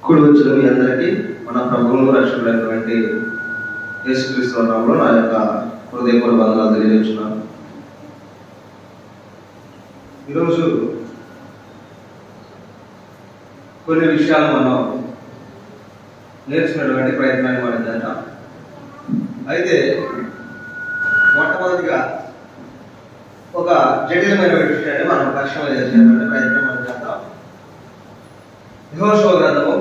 కూడి వచ్చిన మీ అందరికీ మన ప్రభువును రక్షకుడైనటువంటి యేసుక్రీస్తు నామంలో నా యొక్క హృదయపూర్వక వందనాలు తెలియజేస్తున్నాను ఈరోజు కొన్ని విషయాలు మనం నేర్చుకున్నటువంటి ప్రయత్నాన్ని మనం చేద్దాం అయితే మొట్టమొదటిగా ఒక జటిలమైన విషయాన్ని మనం పరిశ్రమ చేసేటువంటి ప్రయత్నం మనం చేద్దాం యెహోషువ గ్రంథము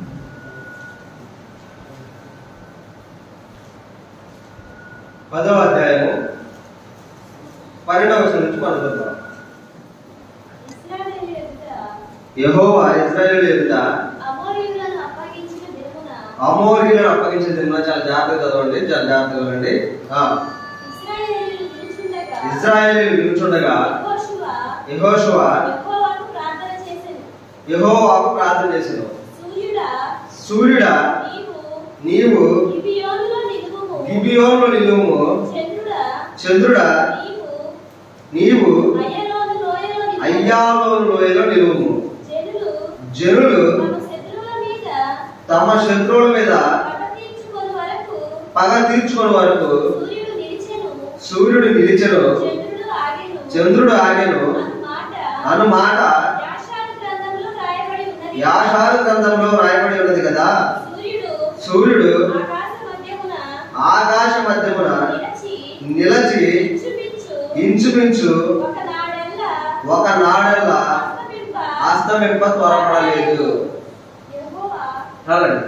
పదవ అధ్యాయము పన్నెండవ వచనం నుంచి మనం చూద్దాం ఇశ్రాయేలు ఎదుట యెహోవా ఇజ్రాయేలు ఎదుట అమోరీయులను అప్పగించిన దినమున అమోరీలను అప్పగించిన దిన చాలా జాగ్రత్తగా చదవండి చాలా జాగ్రత్తగా వినండి ఆ, ఇశ్రాయేలీయులు నిలుచుండగా ఇజ్రాయేలు నిలుచుండగా యెహోషువ యెహోషువ యెహోవాకు ప్రార్థన చేసెను. యెహోవాకు ప్రార్థన చేసెను సూర్యుడా సూర్యుడా నీవు నీవు గిబియోనులో నిలువుము. గిబియోను నిలువుము చంద్రుడా చంద్రుడా నీవు నీవు అయ్యలోను లోయలో నిలువుము. అయ్యాలో లోయలో నిలువుము జనులు జనులు తమ శత్రువుల మీద తమ శత్రువుల మీద పగ తీర్చుకొని వరకు పగ తీర్చుకుని వరకు సూర్యుడు నిలిచెను సూర్యుడు నిలిచెను చంద్రుడు ఆగెను చంద్రుడు ఆగెను అన్నమాట అను మాట యాషారు గ్రంథంలో రాయబడి ఉన్నది యాషారు గ్రంథంలో రాయబడి ఉన్నది కదా సూర్యుడు సూర్యుడు ఆకాశ మధ్యమున ఆకాశ మధ్యమున నిలిచి నిలచి ఇంచుమించు ఇంచుమించు ఒక నాడెల్లా ఒక నాడల్లా అస్తమింప అస్తమింప త్వరపడలేదు యెహోవా చాలండి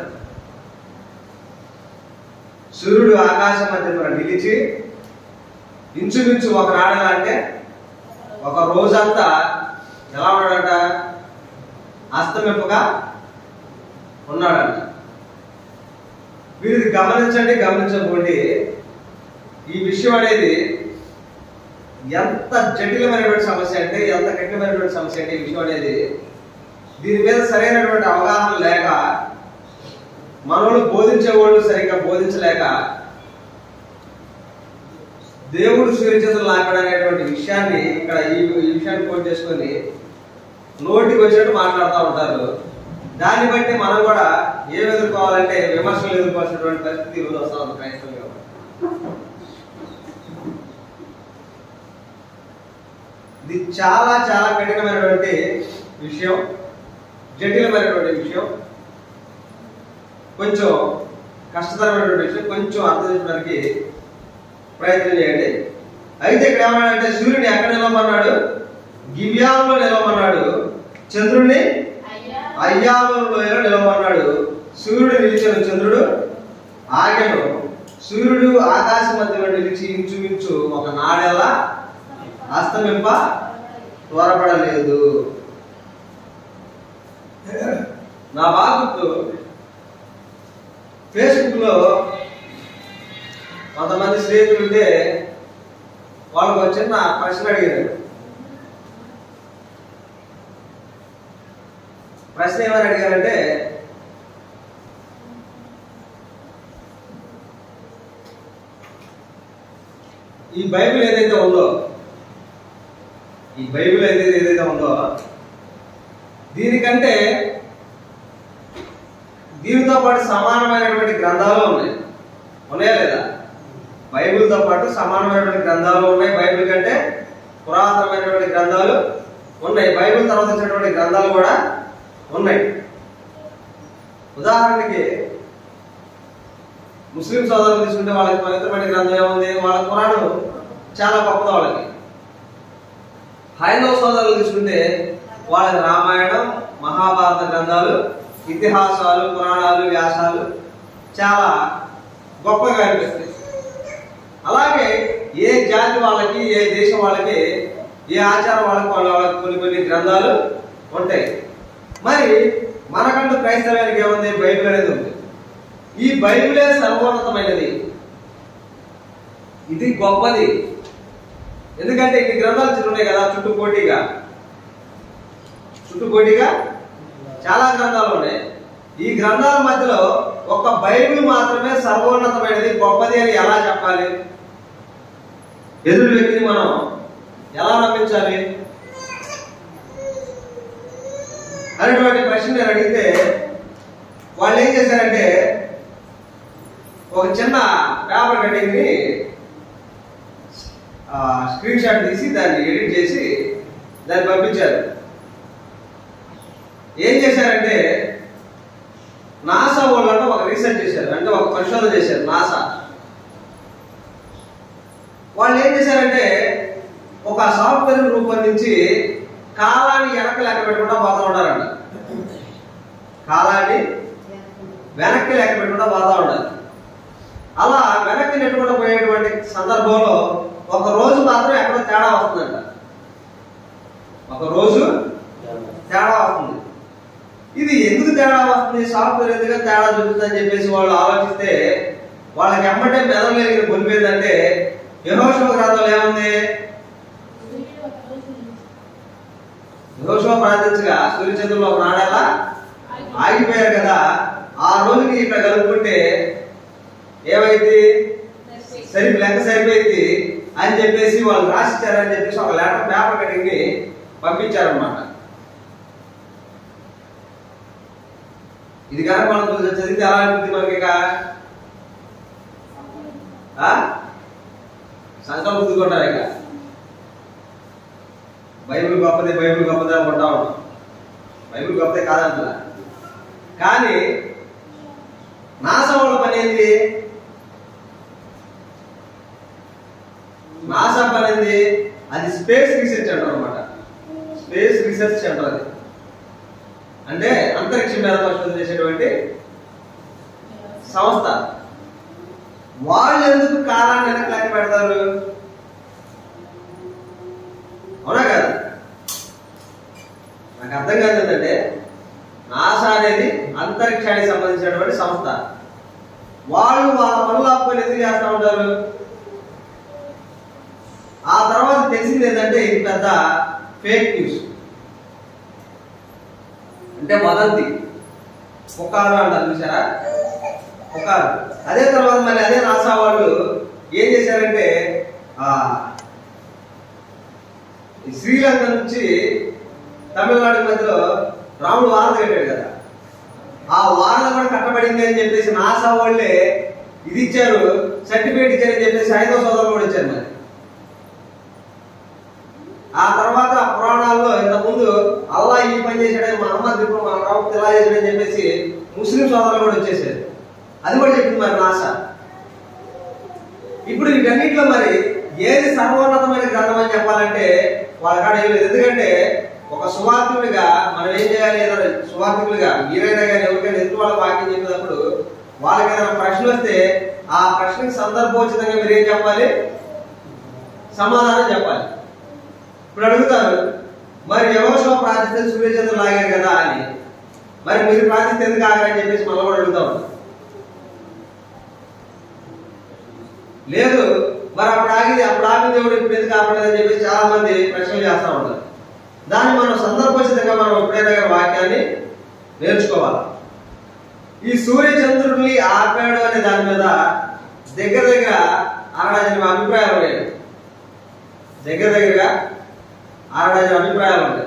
సూర్యుడు ఆకాశ మధ్యమున నిలిచి ఇంచుమించు ఒక నాడల అంటే ఒక రోజంతా ఎలా ఉన్నాడంట అస్తమింపగా ఉన్నాడంట మీరు ఇది గమనించండి గమనించకపోండి ఈ విషయం అనేది ఎంత జటిలమైనటువంటి సమస్య అంటే ఎంత కఠినమైనటువంటి సమస్య అంటే ఈ విషయం అనేది దీని మీద సరైనటువంటి అవగాహన లేక మనోళ్ళు బోధించేవాళ్ళు సరిగ్గా బోధించలేక దేవుడు సూర్యచంద్రులు లాగాడు అనేటువంటి విషయాన్ని ఇక్కడ ఈ ఈ విషయాన్ని కోట్ చేసుకొని నోటికి వచ్చినట్టు మాట్లాడుతూ ఉంటారు దాన్ని బట్టి మనం కూడా ఏం ఎదుర్కోవాలంటే విమర్శలు ఎదుర్కోవాల్సినటువంటి పరిస్థితి ఈరోజు వస్తా ఉంది క్రైస్తవులుగా. ఇది చాలా చాలా కఠినమైనటువంటి విషయం జటిలమైనటువంటి విషయం కొంచెం కష్టతరమైనటువంటి విషయం కొంచెం అర్థం చేసుకోవడానికి ప్రయత్నం చేయండి అయితే ఇక్కడ ఏమన్నాడంటే సూర్యుని ఎక్కడ నిలవమన్నాడు గివ్యాలో నిలవమన్నాడు చంద్రుడిని అయ్యా అయ్యాలో లోయలో నిలవమన్నాడు సూర్యుడు నిలిచాను చంద్రుడు ఆగెను సూర్యుడు ఆకాశ మధ్యలో నిలిచి ఇంచుమించు ఒక నాడెలా అస్తమింప త్వరపడలేదు నా బాగుతూ ఫేస్బుక్ లో కొంతమంది స్నేహితులు ఉంటే వాళ్ళకు ఒక చిన్న ప్రశ్న అడిగారు ప్రశ్న ఏమని అడిగారంటే ఈ బైబిల్ ఏదైతే ఉందో ఈ బైబిల్ ఏదైతే ఏదైతే ఉందో దీనికంటే దీనితో పాటు సమానమైనటువంటి గ్రంథాలు ఉన్నాయి ఉన్నాయా లేదా బైబిల్తో పాటు సమానమైనటువంటి గ్రంథాలు ఉన్నాయి బైబిల్ కంటే పురాతనమైనటువంటి గ్రంథాలు ఉన్నాయి బైబిల్ తర్వాత వచ్చినటువంటి గ్రంథాలు కూడా ఉన్నాయి ఉదాహరణకి ముస్లిం సోదరులు తీసుకుంటే వాళ్ళకి పవిత్రమైన గ్రంథం ఏముంది వాళ్ళ పురాణం చాలా గొప్పది వాళ్ళకి హైందవ సోదరులు తీసుకుంటే వాళ్ళకి రామాయణం మహాభారత గ్రంథాలు ఇతిహాసాలు పురాణాలు వ్యాసాలు చాలా గొప్పగా అనిపిస్తాయి అలాగే ఏ జాతి వాళ్ళకి ఏ దేశం వాళ్ళకి ఏ ఆచారం వాళ్ళకి వాళ్ళ వాళ్ళకి కొన్ని కొన్ని గ్రంథాలు ఉంటాయి మరి మనకంటూ క్రైస్తవానికి ఏముంది బైబిల్ అనేది ఉంది ఈ బైబిలే సర్వోన్నతమైనది ఇది గొప్పది ఎందుకంటే ఇన్ని గ్రంథాలు చిరున్నాయి కదా చుట్టూ పోటీగా చుట్టూ పోటీగా చాలా గ్రంథాలు ఉన్నాయి ఈ గ్రంథాల మధ్యలో ఒక బైబిల్ మాత్రమే సర్వోన్నతమైనది గొప్పది అని ఎలా చెప్పాలి ఎదురు వ్యక్తిని మనం ఎలా నమ్మించాలి అనేటువంటి ప్రశ్న నేను అడిగితే వాళ్ళు ఏం చేశారంటే ఒక చిన్న పేపర్ కటింగ్ని స్క్రీన్ షాట్ తీసి దాన్ని ఎడిట్ చేసి దాన్ని పంపించారు ఏం చేశారంటే నాసా వాళ్ళంటే ఒక రీసెర్చ్ చేశారు అంటే ఒక పరిశోధన చేశారు నాసా వాళ్ళు ఏం చేశారంటే ఒక సాఫ్ట్వేర్ రూపొందించి కాలాన్ని వెనక్కి లెక్క పెట్టకుండా పోతా ఉన్నారంట కాలాన్ని వెనక్కి లెక్క పెట్టకుండా పోతా ఉండాలి అలా వెనక్కి నెట్టుకుంటూ పోయేటువంటి సందర్భంలో ఒక రోజు మాత్రం ఎక్కడో తేడా వస్తుందంట ఒక రోజు తేడా వస్తుంది ఇది ఎందుకు తేడా వస్తుంది సాఫ్ట్వేర్ ఎందుకు తేడా చూపుతుందని చెప్పేసి వాళ్ళు ఆలోచిస్తే వాళ్ళకి ఎమ్మటే మెదలగలిగిన పొలిపోయిందంటే యహోషో గ్రంథంలో ఏముంది సూర్యుడు ఒక రోజు యహోషో ప్రార్థించగా సూర్యచంద్రులు ఒక నాడేలా ఆగి- ఆగిపోయారు కదా ఆ రోజుకి ఇక్కడ కలుపుకుంటే ఏమైంది సరి లెక్క సరిపోయింది అని చెప్పేసి వాళ్ళు రాసిచ్చారని చెప్పేసి ఒక లెటర్ పేపర్ కటింగ్ ని పంపించారనమాట ఇది కనుక మనం కొంచెం చదివితే ఎలా అనిపిస్తుంది మనకి ఇక ఆ? సంకల్పం గుర్తుకుంటారు ఇక బైబిల్ గొప్పది బైబిల్ గొప్పది అనుకుంటా ఉంటాం బైబిల్ గొప్పదే కాదంటున్నా కానీ నాసా వాళ్ళ పని ఏంటి నాసా పని ఏంటి అది స్పేస్ రీసెర్చ్ అంటారు అనమాట స్పేస్ రీసెర్చ్ సెంటర్ అది అంటే అంతరిక్షం మీద పరిశోధన చేసేటువంటి సంస్థ వాళ్ళు ఎందుకు కాలాన్ని వెనక లెక్క పెడతారు అవునా కాదు నాకు అర్థం కాదు ఏంటంటే నాసా అనేది అంతరిక్షానికి సంబంధించినటువంటి సంస్థ వాళ్ళు వాళ్ళ పనులు ఆపుకొని ఎందుకు చేస్తా ఉంటారు ఆ తర్వాత తెలిసింది ఏంటంటే ఇది పెద్ద ఫేక్ న్యూస్ అంటే వదంతి పుకారు అంటారు చూసారా పుకారు అదే తర్వాత మరి అదే నాసా వాళ్ళు ఏం చేశారంటే ఆ ఈ శ్రీలంక నుంచి తమిళనాడు మధ్యలో రాముడు వారధ కట్టాడు కదా ఆ వారధ కూడా కట్టబడింది అని చెప్పేసి నాసా వాళ్ళే ఇది ఇచ్చారు సర్టిఫికేట్ ఇచ్చారని చెప్పేసి ఐదో సోదరులు కూడా ఇచ్చారు మరి ఆ తర్వాత పురాణాల్లో ఇంతకుముందు అల్లా ఈ పని చేశాడని మహమ్మద్ ఇప్పుడు మన ప్రవక్త ఇలా చేశాడని చెప్పేసి ముస్లిం సోదరులు కూడా వచ్చేసారు అది కూడా చెప్పింది మరి నాసా ఇప్పుడు వీటన్నిటిలో మరి ఏది సర్వోన్నతమైన గ్రంథం అని చెప్పాలంటే వాళ్ళ కాడ ఏం లేదు ఎందుకంటే ఒక సువార్థుడిగా మనం ఏం చేయాలి ఏదైనా సువార్థులుగా మీరైనా కానీ ఎవరికైనా ఎదుటి వాళ్ళ వాక్యం చెప్పినప్పుడు వాళ్ళకి ఏదైనా ప్రశ్న వస్తే ఆ ప్రశ్నకి సందర్భోచితంగా మీరు ఏం చెప్పాలి సమాధానం చెప్పాలి ఇప్పుడు అడుగుతారు మరి ఎవరో ప్రార్థిస్తే సూర్యచంద్రులు ఆగారు కదా అని మరి మీరు ప్రార్థిస్తే ఎందుకు ఆగారని చెప్పేసి మనం కూడా అడుగుతా ఉంటాం లేదు మరి అప్పుడు ఆగింది అప్పుడు ఆగింది దేవుడు ఇప్పుడు ఎందుకు ఆపలేదని చెప్పేసి చాలా మంది ప్రశ్నలు చేస్తా ఉంటారు దాన్ని మనం సందర్భోచితంగా మనం ఎప్పుడైనా కానీ వాక్యాన్ని నేర్చుకోవాలి ఈ సూర్య చంద్రుడిని ఆపాడు అనే దాని మీద దగ్గర దగ్గర అరడజన అభిప్రాయాలు ఉన్నాయి దగ్గర దగ్గరగా అరడజన అభిప్రాయాలు ఉన్నాయి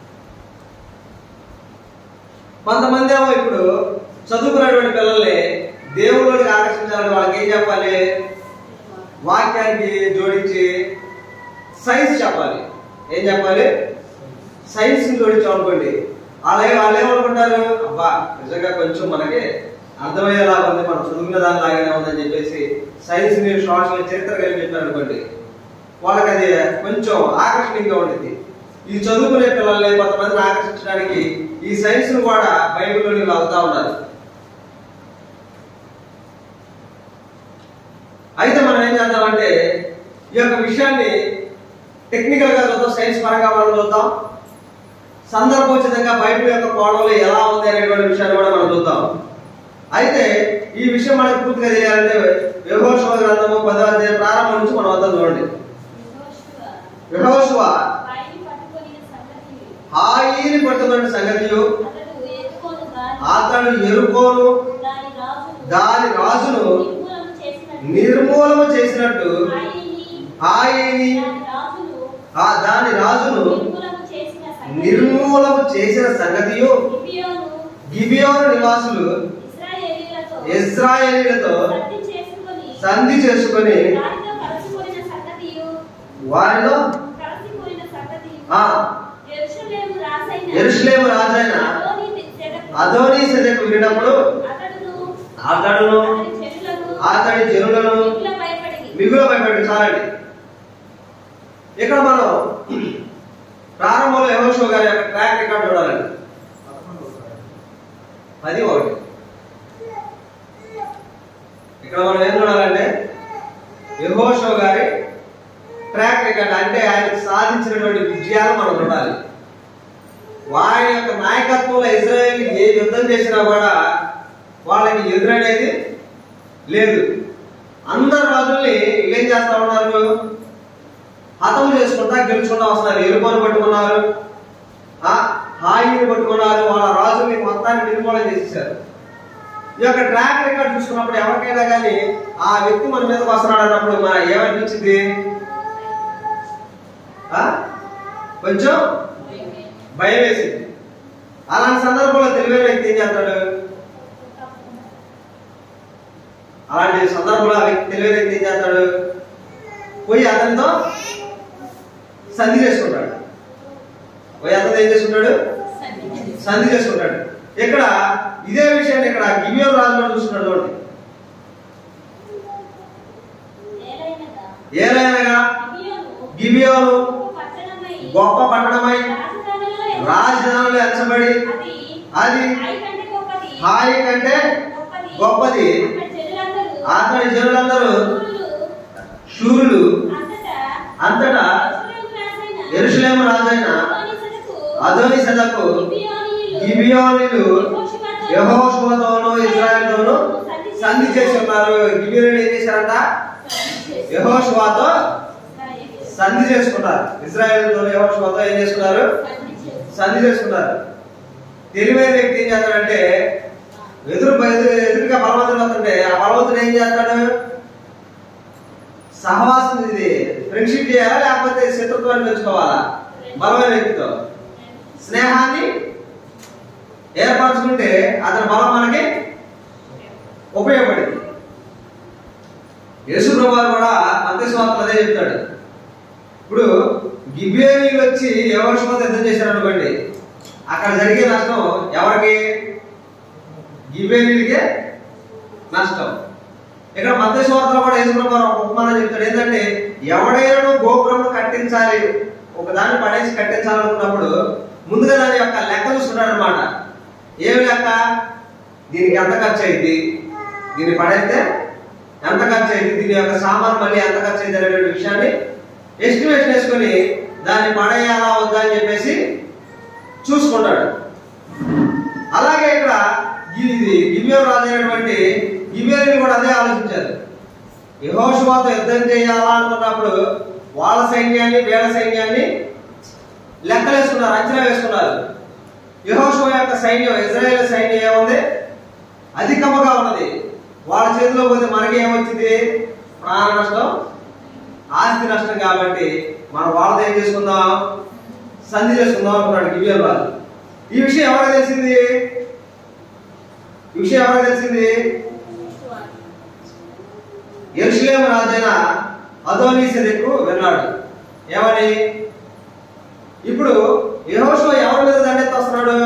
కొంతమంది ఏమో ఇప్పుడు చదువుకున్నటువంటి పిల్లల్ని దేవుళ్ళకి ఆకర్షించాలని వాళ్ళకి ఏం చెప్పాలి వాక్యానికి జోడించి సైన్స్ చెప్పాలి ఏం చెప్పాలి సైన్స్ ని జోడించాం అనుకోండి వాళ్ళే వాళ్ళు ఏమనుకుంటారు అబ్బా నిజంగా కొంచెం మనకి అర్థమయ్యేలా ఉంది మనం చదువుకున్న దాని లాగానే ఉందని చెప్పేసి సైన్స్ ని సోషల్ చరిత్ర కలిగి చెప్పారు అనుకోండి వాళ్ళకి అది కొంచెం ఆకర్షణీయంగా ఉంటుంది ఈ చదువుకునే పిల్లల్ని కొంతమందిని ఆకర్షించడానికి ఈ సైన్స్ ను కూడా బైబిల్లోని లాగుతా ఉన్నారు అయితే మనం ఏం చేద్దామంటే ఈ యొక్క విషయాన్ని టెక్నికల్ గా చూద్దాం సైన్స్ పరంగా మనం చూద్దాం సందర్భోచితంగా బైబిల్ యొక్క కోణంలో ఎలా ఉంది అనేటువంటి విషయాన్ని కూడా మనం చూద్దాం అయితే ఈ విషయం మనకు పూర్తిగా తెలియాలంటే యెహోషువ గ్రంథము పదవ అధ్యాయం ప్రారంభం నుంచి మనం వద్దాం చూడండి యెహోషువ యెహోషువ పైని పట్టుకొనిన సంగతి హాయిని పట్టుకున్న సంగతియు అతడు ఎత్తుకొని దాని అతడు ఎరుకోను దాని రాజును దాని రాజును నిర్మూలన చేసినట్టు నిర్మూలము చేసినట్టు హాయిని హాయిని దాని రాజును ఆ దాని రాజును నిర్మూలన చేసిన సంగతి నిర్మూలము చేసిన సంగతియు గిబియోను గిబియోను నివాసులు ఇజ్రాయేలీలతో సంధి చేసుకొని సంధి చేసుకొని వారితో కలిసిపోయిన సంగతియు వారిలో కలిసిపోయిన సంగతియు ఆ యెరూషలేము రాజైన యెరూషలేము రాజైన అదోనీ సెదెకు అదోనీ సెదెకు వినప్పుడు అతడును అతడును అతని జనులను అతడి జనులను మిగుల భయపడి మిగులు భయపడి చాలండి ఇక్కడ మనం ప్రారంభంలో యహోషో గారి యొక్క ట్రాక్ రికార్డ్ చూడాలండి అది ఒకటి ఇక్కడ మనం ఏం చూడాలంటే యహోషో గారి ట్రాక్ రికార్డ్ అంటే ఆయన సాధించినటువంటి విజయాలు మనం చూడాలి వారి యొక్క నాయకత్వంలో ఇజ్రాయెల్ ఏ యుద్ధం చేసినా కూడా వాళ్ళకి ఎదురనేది లేదు అందరు రాజుల్ని ఏం చేస్తా ఉన్నారు హతం చేసుకుంటా గెలుచుకుంటా వస్తున్నారు ఎరుపని పట్టుకున్నారు ఆ హాయిని పట్టుకున్నారు వాళ్ళ రాజుల్ని మొత్తాన్ని నిర్మూలన చేసేసారు ఈ యొక్క ట్రాక్ రికార్డ్ చూసుకున్నప్పుడు ఎవరికైనా కానీ ఆ వ్యక్తి మన మీదకి వస్తున్నాడు అన్నప్పుడు మన ఏమనిపించింది ఆ? కొంచెం భయం వేసింది అలాంటి సందర్భంలో తెలివైన వ్యక్తి ఏం చేస్తాడు అలాంటి సందర్భంలో ఆ వ్యక్తి తెలివైన వ్యక్తి ఏం చేస్తాడు పోయి అతనితో సంధి చేసుకుంటాడు పోయి అతను ఏం చేసుకుంటాడు సంధి చేసుకుంటాడు ఇక్కడ ఇదే విషయాన్ని ఇక్కడ గిమియోన్ రాజులో చూస్తున్నాడు చూడండి ఏలైనగా ఏలైనగా గిబియోను గిమియోను గొప్ప పట్టణమై గొప్ప పట్టణమై రాజధానిలో ఎంచబడి రాజధానులు ఎంచబడి అది అది హాయి కంటే గొప్పది హాయి కంటే గొప్పది గొప్పది అక్కడి అతడి జనులందరూ జనులందరూ శూరులు శూరులు అంతటా అంతటా యెరూషలేము రాజైన ఎరుషలేము రాజైన అదోనీసెదెకు అదోని సెదకు గిబియోనీయులు గిబియోనులు యెహోషువతో యహోషువతోను ఇజ్రాయెల్తోను సంధి చేసి ఉన్నారు గిబియోనులు ఏం చేశారంట యహోషువాతో సంధి చేసుకున్నారు ఇజ్రాయెల్తో యహోషువాతో ఏం చేసుకున్నారు సంధి చేసుకున్నారు తెలివైన వ్యక్తి ఏం చేస్తాడంటే ఎదురు ఎదురు ఎదురుగా బలవంతుడు వస్తుంటే ఆ బలవంతుడు ఏం చేస్తాడు సహవాసం ఇది ఫ్రెండ్షిప్ చేయాలా లేకపోతే శత్రుత్వాన్ని పెంచుకోవాలా బలమైన వ్యక్తితో స్నేహాన్ని ఏర్పరచుకుంటే అతని బలం మనకి ఉపయోగపడింది యేసు ప్రభువారు కూడా అంత్యస్వార్థలు అదే చెప్తాడు ఇప్పుడు గిబేనీలు వచ్చి ఎవరి శుభత యుద్ధం చేశారు అనుకోండి అక్కడ జరిగే నష్టం ఎవరికి గిబేనీలకే నష్టం ఇక్కడ మధ్యస్వార్థలో కూడా యేసు ప్రభు వారు ఒక ఉపమానం చెప్తాడు ఏంటంటే ఎవడైనా గోపురం కట్టించాలి ఒక దాన్ని పడేసి కట్టించాలనుకున్నప్పుడు ముందుగా దాని యొక్క లెక్క చూసుకుంటాడు అనమాట ఏమి లెక్క దీనికి ఎంత ఖర్చు అయింది దీన్ని పడేస్తే ఎంత ఖర్చు అయింది దీని యొక్క సామాన్ మళ్ళీ ఎంత ఖర్చు అయింది అనే విషయాన్ని ఎస్టిమేషన్ వేసుకొని దాన్ని పడేయాలా వద్దా అని చెప్పేసి చూసుకుంటాడు అలాగే ఇక్కడ ఇది గిబియోన్ రాజు అయినటువంటి గిబియోని కూడా అదే ఆలోచించారు యహోషువాతో యుద్ధం చేయాలా అనుకున్నప్పుడు వాళ్ళ సైన్యాన్ని వీళ్ళ సైన్యాన్ని లెక్కలేసుకున్నారు అంచనా వేసుకున్నారు యహోషువ యొక్క సైన్యం ఇజ్రాయేల్ సైన్యం ఏముంది అధికముగా ఉన్నది వాళ్ళ చేతిలో పోతే మనకి ఏమొచ్చింది ప్రాణ నష్టం ఆస్తి నష్టం కాబట్టి మనం వాళ్ళతో ఏం చేసుకుందాం సంధి చేసుకుందాం అనుకున్నాడు గిబియోన్ రాజు ఈ విషయం ఎవరికి తెలిసింది ఈ విషయం ఎవరికి తెలిసింది ఎరుషులేము రాజైన అదోనీసెదెకు విన్నాడు ఏమని ఇప్పుడు యెహోషువ ఎవరి మీద దండెత్తి వస్తున్నాడు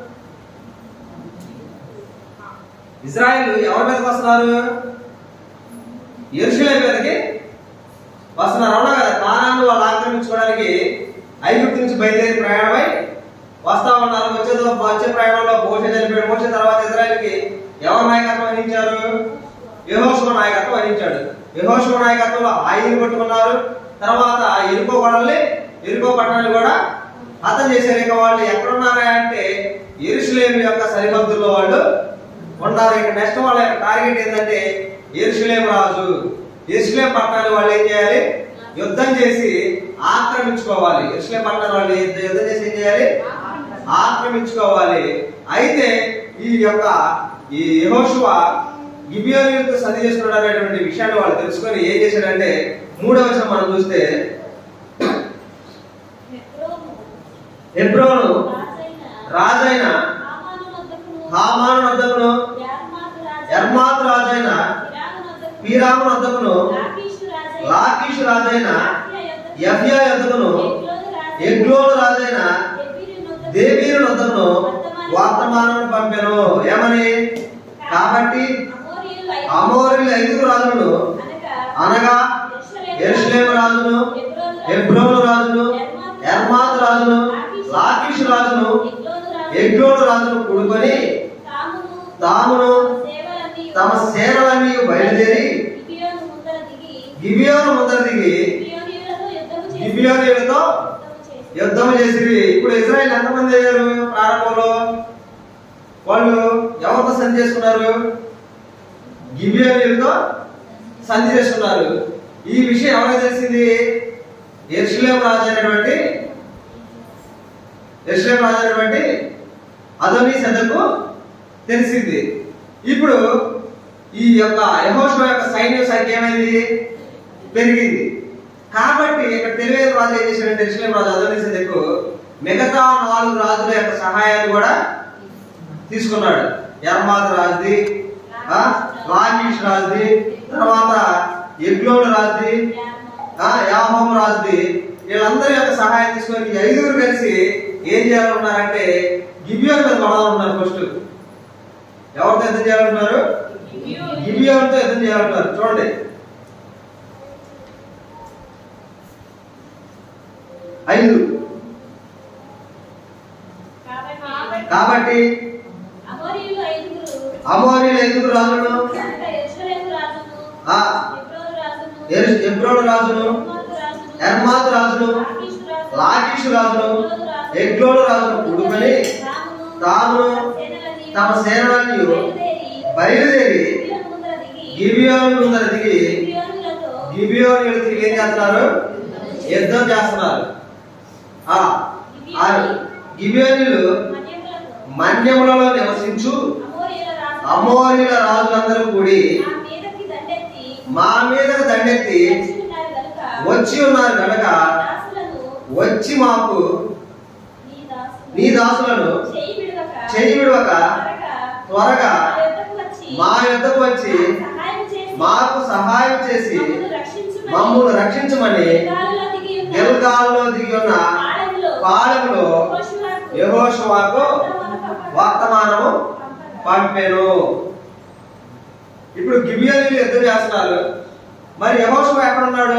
ఇజ్రాయిల్ ఎవరి మీదకి వస్తున్నారు ఎరుషులేం మీదకి వస్తున్నారు అవునా కదా కానాన్ని వాళ్ళు ఆక్రమించుకోవడానికి ఐగుప్తు నుంచి బయలుదేరి ప్రయాణమై వస్తా ఉన్నారు వచ్చేదో వచ్చే ప్రయాణంలో మోస చనిపోయాడు మోస తర్వాత ఇజ్రాయెల్కి ఎవరు నాయకత్వం వహించారు యెహోషువ నాయకత్వం వహించాడు యెహోషువ నాయకత్వంలో ఆయిని పట్టుకున్నారు తర్వాత ఎరుకో గొడవల్ని ఎరుకో పట్టణాన్ని కూడా హతం చేశారు ఇక వాళ్ళు ఎక్కడున్నారా అంటే ఎరుషులేము యొక్క సరిహద్దుల్లో వాళ్ళు ఉన్నారు ఇక నెక్స్ట్ వాళ్ళ యొక్క టార్గెట్ ఏంటంటే ఎరుషులేం రాజు ఎరుషులేం పట్టణాన్ని వాళ్ళు ఏం చేయాలి యుద్ధం చేసి ఆక్రమించుకోవాలి ఎరుషులేం పట్టణాన్ని వాళ్ళు యుద్ధం చేసి ఏం చేయాలి ఆక్రమించుకోవాలి అయితే ఈ యొక్క ఈ యెహోషువ గిబియోనితో సంధి చేసుకున్నాడు అనేటువంటి విషయాన్ని వాళ్ళు తెలుసుకొని ఏం చేశాడంటే మూడవ వచనం మనం చూస్తే హెబ్రోను రాజైన హామాను వద్దకును ఎర్మాత్ హీరాము వద్దకును లాకీషు రాజైన లాకీషు రాజైన యాఫ్యా యొద్దకు యఫ్యా యొద్దకును ఎగ్లోను రాజైన ఎగ్లోను రాజైన దెబీరు యొద్దకు దేవీరు వద్దకును వర్తమానం పంపెను ఏమని కాబట్టి అమోరీయులు ఐదు- అమోరీల ఐదుగురు రాజులను అనగా అనగా ఎరుషలేము రాజును హెబ్రోను రాజును ఎర్మాత్ రాజును లాకీషు రాజును ఎగ్లోను రాజును కూడుకొని తామును తామును సేవలన్నీ తమ సేనలన్నీ బయలుదేరి గిబియోను ముందర దిగి గిబియోను ముందర దిగి గిబియోనీయులతో యుద్ధము చేసి గిబియోనీయులతో యుద్ధము చేసి యుద్ధం చేసిరి ఇప్పుడు ఇజ్రాయెల్ ఎంతమంది అయ్యారు ప్రారంభంలో వాళ్ళు ఎవరితో సంధి చేసుకున్నారు గిబియోనీయులతో సంధి చేసుకున్నారు ఈ విషయం ఎవరికి తెలిసింది ఎరుసలేం రాజు అయినటువంటి ఎరుసలేం రాజు అయినటువంటి అదోని సెదకు తెలిసింది ఇప్పుడు ఈ యొక్క యహోషువ యొక్క సైన్య సంఖ్య ఏమైంది పెరిగింది కాబట్టి ఇక్కడ తెలివైన రాజు ఏం చేశాడంటే ఇస్లాం రాజు అదోనిసెదకు మిగతా నాలుగు రాజుల యొక్క సహాయాన్ని కూడా తీసుకున్నాడు యర్మాద్ రాజుది ఆ, లాకీష్ రాజుది తర్వాత ఎగ్లోన్ రాజుది ఆ, యాహోం రాజుది వీళ్ళందరి యొక్క సహాయం తీసుకొని ఈ ఐదుగురు కలిసి ఏం చేయాలన్నారంటే గిబియోన్ మీద పడాలన్నారు ఫస్ట్ ఎవరితో యుద్ధం చేయాలంటున్నారు గిబియోన్తో యుద్ధం చేయాలంటున్నారు చూడండి ఐదు కాబట్టి కాబట్టి అమోరీయులు ఐదుగురు అమోరీల ఐదుగురు రాజులను అనగా యెరూషలేము రాజును ఆ, హెబ్రోను రాజును ఎరు- ఎబ్రోను రాజును హెర్మాతు రాజును ఎర్మాత్ రాజును లాకీషు రాజును లాకీషు రాజును ఎగ్లోను రాజును ఎగ్లోను రాజును కూడుకొని తామును తామును సేనలన్నీ తమ సేనలన్నీ బయలుదేరి బయలుదేరి గిబియోను ముందర దిగి గిబియోను ముందర దిగి గిబియోనులతో గిబియోను తిరిగి ఏం చేస్తున్నారు యుద్ధం చేస్తున్నారు ఆ ఆ గిబియోనులు మన్యములతో మన్యములలో నివసించు అమోరీయుల రాజు అమోరీల రాజులందరూ కూడి నా మీదకి దండెత్తి మా మీద దండెత్తి వచ్చియున్నారు గనుక వచ్చి ఉన్నారు కనుక దాసులను వచ్చి మాకు నీ దాసులను నీ దాసులను చెయ్యి విడవక చెయ్యి విడవక త్వరగా త్వరగా మా యొద్దకు వచ్చి మా యొద్దకు వచ్చి సహాయం చేసి మాకు సహాయం చేసి మమ్మల్ని రక్షించుమని మమ్మల్ని రక్షించమని గిల్గాలులో దిగి ఉన్న గెల్గాల్లో దిగి ఉన్న పాళెములో పాళెములో యెహోషువకు యెహోషువకు వర్తమానము పంపెను ఇప్పుడు గిబియోనీలు యుద్ధం చేస్తున్నారు మరి యహోషువ ఎక్కడ ఉన్నాడు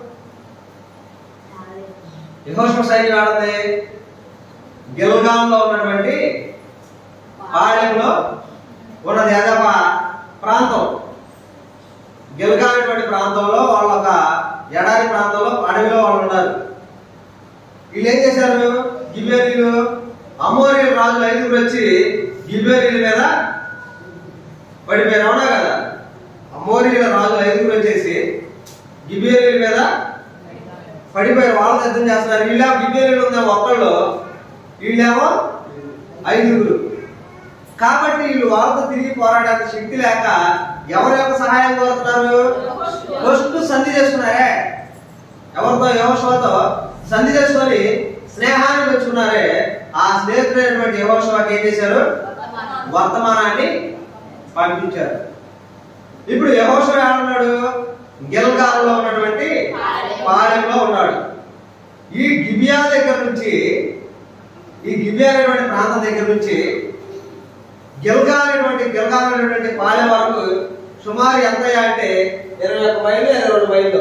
యహోషువ సైన్యం ఆడింది గిల్గాంలో ఉన్నటువంటి పాళెంలో ఉన్నది అదొక ప్రాంతం గిల్గా అనేటువంటి ప్రాంతంలో వాళ్ళ ఒక ఎడారి ప్రాంతంలో అడవిలో వాళ్ళు ఉన్నారు వీళ్ళు ఏం చేశారు గిబేరీలు అమోరియల్ రాజులు ఐదుగురు వచ్చి గిబేరీల మీద పడిపోయారు అవునా కదా అమోరియల రాజులు ఐదుగురు వచ్చేసి గిబేరీల మీద పడిపోయారు వాళ్ళ యుద్ధం చేస్తున్నారు వీళ్ళేమో గిబేరీలు ఉందేమో ఒక్కళ్ళు వీళ్ళేమో ఐదుగురు కాబట్టి వీళ్ళు వాళ్ళతో తిరిగి పోరాడడానికి శక్తి లేక ఎవరి యొక్క సహాయం కోరుతున్నారు ఫస్ట్ సంధి చేసుకున్నారే ఎవరితో యోషువతో సంధి చేసుకొని స్నేహాన్ని పెంచుకున్నారే ఆ స్నేహితుడైనటువంటి యోషువాకి ఏం చేశారు వర్తమానాన్ని పంపించారు ఇప్పుడు యహోషువ ఏమన్నాడు గిల్గాల్లో ఉన్నటువంటి పాలెంలో ఉన్నాడు ఈ గిబియా దగ్గర నుంచి ఈ గిబియా అనేటువంటి ప్రాంతం దగ్గర నుంచి గిల్గా అనేటువంటి గిల్గా అనేటువంటి పాలెం వరకు సుమారు ఎంత అంటే ఇరవై ఒక్క మైళ్ళు ఇరవై రెండు మైళ్ళు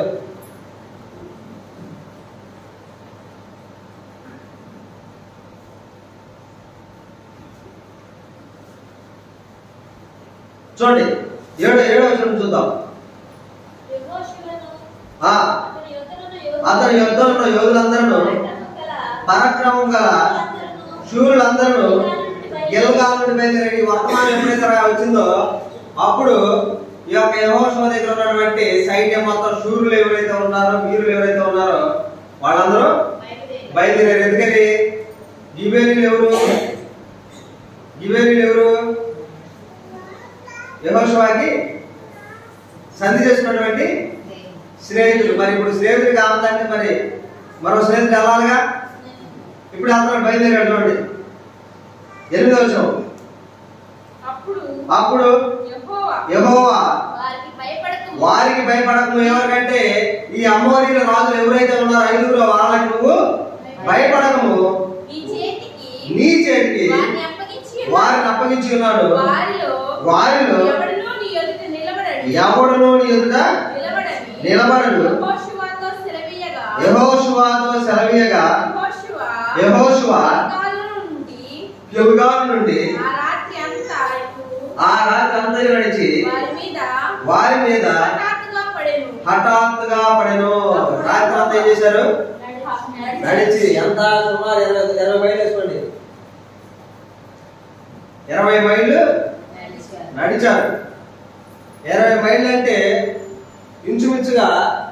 చూడండి ఏడు ఏడో వచ్చిన చూద్దాం యెహోషువను ఆ అతని యొద్దనున్న యోధులు అతని యుద్ధంలో ఉన్న యోధులందరూ పరాక్రమం గల పరక్రమం గల యోధులందరూ శూరులందరూ గిల్గా నుండి బయలుదేరి ఈ వర్తమానం ఎప్పుడైతే రా- వచ్చిందో అప్పుడు ఈ యొక్క యహోషువ దగ్గర ఉన్నటువంటి సైన్యం మొత్తం శూరులు ఎవరైతే ఉన్నారో వీరులు ఎవరైతే ఉన్నారో వాళ్ళందరూ బయలుదేరి బయలుదేరారు ఎందుకని గిబేరీలు ఎవరు గిబేరీలు ఎవరు యహోషువాకి సంధి చేసుకున్నటువంటి స్నేహితులు మరి ఇప్పుడు స్నేహితులు కావాలంటే మరి మరో స్నేహితుడు వెళ్ళాలిగా ఇప్పుడు అందరూ బయలుదేరాడు చూడండి ఎనిమిది వచ్చాం అప్పుడు అప్పుడు యెహోవా యహోవా వారికి భయపడక వారికి భయపడకు ఎవరికంటే ఈ అమ్మోరీల రాజులు ఎవరైతే ఉన్నారో ఐదుగురు వాళ్ళకి నువ్వు భయపడకము నీ చేతికి నీ చేతికి వారిని అప్పగించి ఉన్నాడు. వారిని అప్పగించి ఉన్నాడు వారిలో వారిలో ఎవడునూ నీ ఎదుట నిలబడడు ఎవడును నీ ఎదుట నిలబడని నిలబడడు. యెహోషువతో సెలవీయగా యెహోషువతో సెలవీయగా యెహోషువ యెహోషువ గిల్గాలు నుండి గిల్గాలు నుండి ఆ రాత్రి అంతా ఆ రాత్రి అంతా నడిచి వారి మీద వారి మీద హఠాత్తుగా పడెను హఠాత్తుగా పడెను రాత్రి అంతా ఏం చేశారు నడిచి ఎంత సుమారు ఇరవై ఇరవై మైళ్ళు వేసుకోండి ఇరవై మైళ్ళు నడిచారు ఇరవై మైళ్ళు అంటే ఇంచుమించుగా